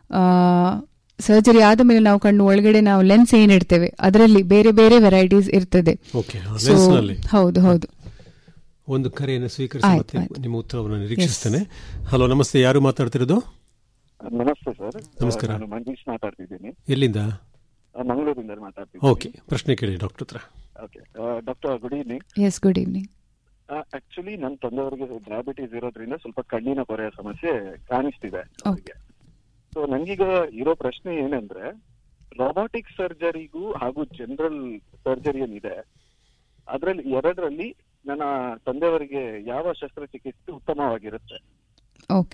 ಸರ್ಜರಿ ಆದ ಮೇಲೆ ನಾವು ಕಣ್ಣು ಒಳಗಡೆ ನಾವು ಲೆನ್ಸ್ ಏನ್ ಇಡ್ತೇವೆ ಅದರಲ್ಲಿ ಬೇರೆ ಬೇರೆ ವೆರೈಟೀಸ್ ಇರ್ತದೆ ಓಕೆ So, ಲೆನ್ಸ್ನಲ್ಲಿ ಹೌದು ಹೌದು ಒಂದು ಕರೆಯನ್ನು ಸ್ವೀಕರಿಸಿ ಆಯ್ತು, ಮತ್ತೆ ಆಯ್ತು. ನಿಮ್ಮ ಉತ್ತರವನ್ನು ನಿರೀಕ್ಷಿಸ್ತೇನೆ ಹಲೋ ನಮಸ್ತೆ ಯಾರು ಮಾತಾಡ್ತಿರೋದು ನಮಸ್ತೆ ಸರ್ ನಮಸ್ಕಾರ. ನಾನು ಮಂಜೀಶ್ ಮಾತಾಡ್ತಿದ್ದೀನಿ ಎಲ್ಲಿಂದ ಆ, ಮಂಗಳೂರಿಂದ ಮಾತಾಡ್ತಿದ್ದೀನಿ ಓಕೆ ಪ್ರಶ್ನೆ ಕೇಳಿ ಡಾಕ್ಟರ್ ಹತ್ರ okay doctor good evening yes good evening actually ನನ್ನ ತಂದೆಯವರಿಗೆ ಡಯಾಬಿಟೀಸ್ ಇರೋದ್ರಿಂದ ಸ್ವಲ್ಪ ಕಣ್ಣಿನ ಕೊರೆಯ ಸಮಸ್ಯೆ ಕಾಣಿಸ್ತಿದೆ ಅವರಿಗೆ ಸೊ ನಂಗೀಗ ಇರೋ ಪ್ರಶ್ನೆ ಏನಂದ್ರೆ ರೋಬೋಟಿಕ್ ಸರ್ಜರಿಗೂ ಹಾಗೂ ಜನರಲ್ ಸರ್ಜರಿ ಏನಿದೆ ಅದರಲ್ಲಿ ಎರಡರಲ್ಲಿ ನನ್ನ ತಂದೆಯವರಿಗೆ ಯಾವ ಶಸ್ತ್ರಚಿಕಿತ್ಸೆ ಉತ್ತಮವಾಗಿರುತ್ತೆ ಓಕೆ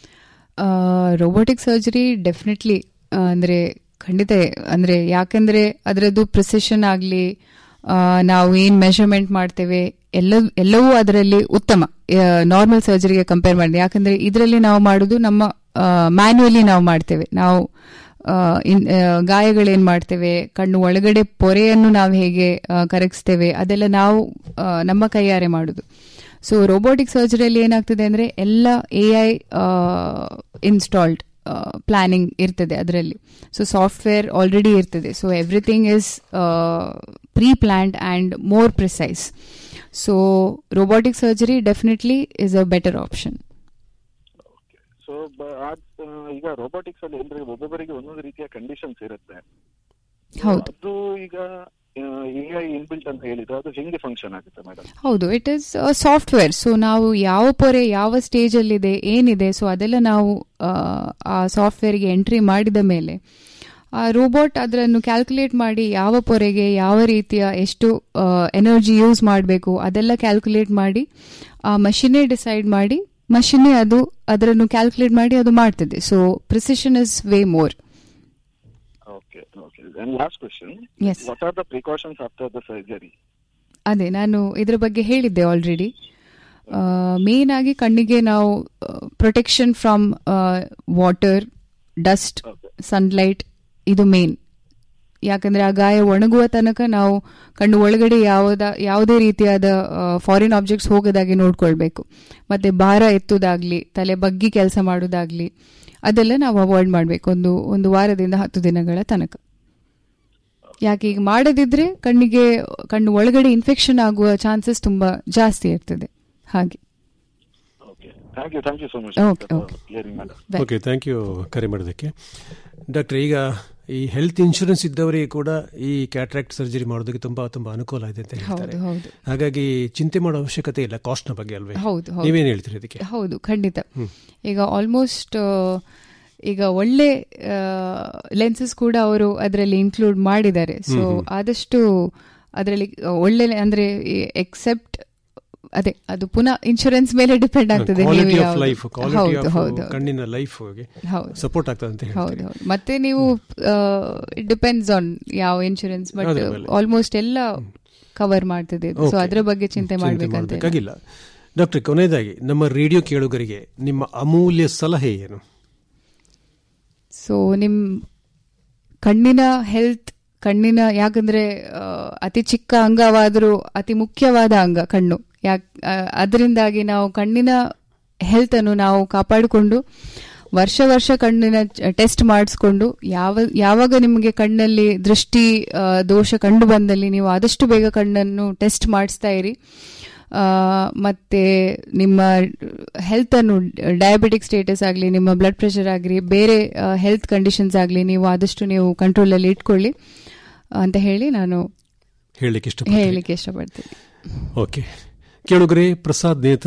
ರೋಬೋಟಿಕ್ ಸರ್ಜರಿ ಡೆಫಿನೆಟ್ಲಿ ಅಂದರೆ ಖಂಡಿತ ಅಂದರೆ ಯಾಕೆಂದರೆ ಅದರದ್ದು ಪ್ರಿಸಿಷನ್ ಆಗಲಿ ನಾವು ಏನು ಮೆಷರ್ಮೆಂಟ್ ಮಾಡ್ತೇವೆ ಎಲ್ಲ ಎಲ್ಲವೂ ಅದರಲ್ಲಿ ಉತ್ತಮ ನಾರ್ಮಲ್ ಸರ್ಜರಿಗೆ ಕಂಪೇರ್ ಮಾಡಿ ಯಾಕಂದರೆ ಇದರಲ್ಲಿ ನಾವು ಮಾಡೋದು ನಮ್ಮ ಮ್ಯಾನ್ಯುಯಲಿ ನಾವು ಮಾಡ್ತೇವೆ ನಾವು ಆ, ಇನ್- ಆ, ಗಾಯಗಳೇನ್ ಮಾಡ್ತೇವೆ ಕಣ್ಣು ಒಳಗಡೆ ಪೊರೆಯನ್ನು ನಾವು ಹೇಗೆ ಆ, ಕರಗಿಸ್ತೇವೆ ಅದೆಲ್ಲ ನಾವು ಆ, ನಮ್ಮ ಕೈಯಾರೆ ಮಾಡುದು ಸೊ ರೋಬೋಟಿಕ್ ಸರ್ಜರಿಯಲ್ಲಿ ಏನಾಗ್ತದೆ ಅಂದ್ರೆ ಎಲ್ಲ ಎ ಐ ಇನ್ಸ್ಟಾಲ್ಡ್ ಪ್ಲಾನಿಂಗ್ ಇರ್ತದೆ ಅದರಲ್ಲಿ ಸೊ ಸಾಫ್ಟ್ವೇರ್ ಆಲ್ರೆಡಿ ಇರ್ತದೆ so everything is pre planned and more precise so robotic surgery definitely is a better option so ಈಗ ರೋಬೋಟಿಕ್ಸ್ ಅಲ್ಲಿ ಅಂದ್ರೆ ಒಬ್ಬೊಬ್ಬರಿಗೆ ಒಂದೊಂದು ರೀತಿಯ ಕಂಡೀಷನ್ಸ್ ಇರುತ್ತೆ ಹೌದು ಅದು ಈಗ ಎ ಐ ಇನ್ಬಿಲ್ಟ್ ಅಂತ ಹೇಳಿದ್ರೆ ಅದು ಹೆಂಗೆ ಫಂಕ್ಷನ್ ಆಗುತ್ತೆ ಮೇಡಮ್ ಹೌದು ಇಟ್ ಇಸ್ ಸಾಫ್ಟ್ವೇರ್ ಸೊ ನಾವು ಯಾವ ಪೊರೆ ಯಾವ ಸ್ಟೇಜ್ ಅಲ್ಲಿದೆ ಏನಿದೆ ಸೊ ಅದೆಲ್ಲ ನಾವು ಆ, ಆ ಸಾಫ್ಟ್ವೇರ್ಗೆ ಎಂಟ್ರಿ ಮಾಡಿದ ಮೇಲೆ ಆ ರೋಬೋಟ್ ಅದನ್ನು ಕ್ಯಾಲ್ಕುಲೇಟ್ ಮಾಡಿ ಯಾವ ಪೊರೆಗೆ ಯಾವ ರೀತಿಯ ಎಷ್ಟು ಎನರ್ಜಿ ಯೂಸ್ ಮಾಡಬೇಕು ಅದೆಲ್ಲ ಕ್ಯಾಲ್ಕುಲೇಟ್ ಮಾಡಿ ಆ ಮಷಿನೇ ಡಿಸೈಡ್ ಮಾಡಿ ಮಷಿನೇ ಅದು ಅದನ್ನು ಕ್ಯಾಲ್ಕುಲೇಟ್ ಮಾಡಿ ಅದು ಮಾಡ್ತದೆ so precision is way more okay okay and last question Yes. What are the precautions after the surgery ಅದೇ ನಾನು ಇದ್ರ ಬಗ್ಗೆ ಹೇಳಿದ್ದೆ ಆಲ್ರೆಡಿ ಮೇನ್ ಆಗಿ ಕಣ್ಣಿಗೆ ನಾವು protection from water dust sunlight ಇದು ಮೇನ್ ಯಾಕಂದ್ರೆ ಆ ಗಾಯ ಒಣಗುವ ತನಕ ನಾವು ಕಣ್ಣು ಒಳಗಡೆ ಯಾವುದ ಯಾವುದೇ ರೀತಿಯಾದ ಫಾರಿನ್ ಆಬ್ಜೆಕ್ಟ್ಸ್ ಹೋಗೋದಾಗಿ ನೋಡ್ಕೊಳ್ಬೇಕು ಮತ್ತೆ ಭಾರ ಎತ್ತುದಾಗ್ಲಿ ತಲೆ ಬಗ್ಗಿ ಕೆಲಸ ಮಾಡೋದಾಗ್ಲಿ ಅದೆಲ್ಲ ನಾವು ಅವಾಯ್ಡ್ ಮಾಡಬೇಕು ಒಂದು ಒಂದು ವಾರದಿಂದ ಹತ್ತು ದಿನಗಳ ತನಕ ಯಾಕೆ ಈಗ ಮಾಡದಿದ್ರೆ ಕಣ್ಣಿಗೆ ಕಣ್ಣು ಒಳಗಡೆ ಇನ್ಫೆಕ್ಷನ್ ಆಗುವ ಚಾನ್ಸಸ್ ತುಂಬಾ ಜಾಸ್ತಿ ಇರ್ತದೆ ಹಾಗೆ thank you thank you so much Okay, okay. Clearing madam okay thank you ಕರೆ ಮಾಡೋದಕ್ಕೆ ಡಾಕ್ಟರ್ ಈಗ ಈ ಹೆಲ್ತ್ ಇನ್ಶೂರೆನ್ಸ್ ಇದ್ದವರಿಗೆ ಕೂಡ ಈ ಕ್ಯಾಟ್ರಾಕ್ಟ್ ಸರ್ಜರಿ ಮಾಡೋದಕ್ಕೆ ತುಂಬಾ ತುಂಬಾ ಅನುಕೂಲ ಇದೆ ಅಂತ ಹೇಳ್ತಾರೆ ಹೌದು ಹೌದು ಹಾಗಾಗಿ ಚಿಂತೆ ಮಾಡೋ ಅವಶ್ಯಕತೆ ಇಲ್ಲ ಕಾಸ್ಟ್ನ ಬಗ್ಗೆ ಅಲ್ವೇ ಹೌದು ಹೌದು ನೀವೇನು ಹೇಳ್ತೀರಿ ಅದಕ್ಕೆ ಹೌದು ಖಂಡಿತ ಹ್ಮ್. ಈಗ ಆಲ್ಮೋಸ್ಟ್ ಈಗ ಒಳ್ಳೆ ಲೆನ್ಸಸ್ ಕೂಡ ಅವರು ಅದರಲ್ಲಿ ಇನ್ಕ್ಲೂಡ್ ಮಾಡಿದ್ದಾರೆ ಸೊ ಹ್ಮ್, ಹ್ಮ್. ಆದಷ್ಟು ಅದರಲ್ಲಿ ಒಳ್ಳೆ ಅಂದ್ರೆ ಎಕ್ಸೆಪ್ಟ್ ಅದೇ ಅದು ಪುನಃ ಇನ್ಶೂರೆನ್ಸ್ ಮೇಲೆ ಡಿಪೆಂಡ್ ಆಗ್ತದೆ ನೀವು ಕ್ವಾಲಿಟಿ ಆಫ್ ಯಾವ್ದು- ಲೈಫ್ ಕ್ವಾಲಿಟಿ ಹೌದು ಆಫ್ ಹೌದು ಕಣ್ಣಿನ ಲೈಫ್ ಹೌದು. ಸಪೋರ್ಟ್ ಆಗ್ತದೆ ಅಂತ ಹೌದು ಹೇಳ್ತೀರಿ ಹೌದು ಮತ್ತೆ ನೀವು ಇಟ್ ಡಿಪೆಂಡ್ಸ್ ಆನ್ ಯಾವ ಇನ್ಶೂರೆನ್ಸ್ ಬಟ್ ಅದ್ರ ಮೇಲೆ. ಆಲ್ಮೋಸ್ಟ್ ಎಲ್ಲ ಕವರ್ ಮಾಡ್ತದೆ ಸೊ Okay. ಅದ್ರ ಬಗ್ಗೆ ಚಿಂತೆ ಚಿಂತೆ ಮಾಡ್ಬೇಕಂತ ಇಲ್ಲ. ಮಾಡ್ಬೇಕಾಗಿಲ್ಲ ಡಾಕ್ಟರ್ ಕೊನೆಯದಾಗಿ ನಮ್ಮ ರೇಡಿಯೋ ಕೇಳುಗರಿಗೆ ನಿಮ್ಮ ಅಮೂಲ್ಯ ಸಲಹೆ ಏನು ಸೊ ನಿಮ್ ಕಣ್ಣಿನ ಹೆಲ್ತ್ ಕಣ್ಣಿನ ಯಾಕಂದ್ರೆ ಆ, ಅತಿ ಚಿಕ್ಕ ಅಂಗವಾದರೂ ಅತಿ ಮುಖ್ಯವಾದ ಅಂಗ ಕಣ್ಣು ಯಾಕ್ ಆ, ಅದರಿಂದಾಗಿ ನಾವು ಕಣ್ಣಿನ ಹೆಲ್ತ್ ಅನ್ನು ನಾವು ಕಾಪಾಡಿಕೊಂಡು ವರ್ಷ ವರ್ಷ ಕಣ್ಣಿನ ಟೆಸ್ಟ್ ಮಾಡಿಸ್ಕೊಂಡು ಯಾವ ಯಾವಾಗ ನಿಮಗೆ ಕಣ್ಣಲ್ಲಿ ದೃಷ್ಟಿ ಆ, ದೋಷ ಕಂಡು ಬಂದಲ್ಲಿ ನೀವು ಆದಷ್ಟು ಬೇಗ ಕಣ್ಣನ್ನು ಟೆಸ್ಟ್ ಮಾಡಿಸ್ತಾ ಇರಿ ಆ, ಮತ್ತೆ ನಿಮ್ಮ ಹೆಲ್ತ್ ಅನ್ನು ಡಯಾಬಿಟಿಕ್ ಸ್ಟೇಟಸ್ ಆಗಲಿ ನಿಮ್ಮ ಬ್ಲಡ್ ಪ್ರೆಷರ್ ಆಗಲಿ ಬೇರೆ ಹೆಲ್ತ್ ಕಂಡೀಷನ್ಸ್ ಆಗಲಿ ನೀವು ಆದಷ್ಟು ನೀವು ಕಂಟ್ರೋಲಲ್ಲಿ ಇಟ್ಕೊಳ್ಳಿ ಅಂತ ಹೇಳಿ ನಾನು ಹೇಳಲಿಕ್ಕೆ ಇಷ್ಟಪಡ್ತೀನಿ ಹೇಳಲಿಕ್ಕೆ ಇಷ್ಟಪಡ್ತೀನಿ ಓಕೆ ಕೇಳುಗರೆ ಪ್ರಸಾದ್ ನೇತ್ರ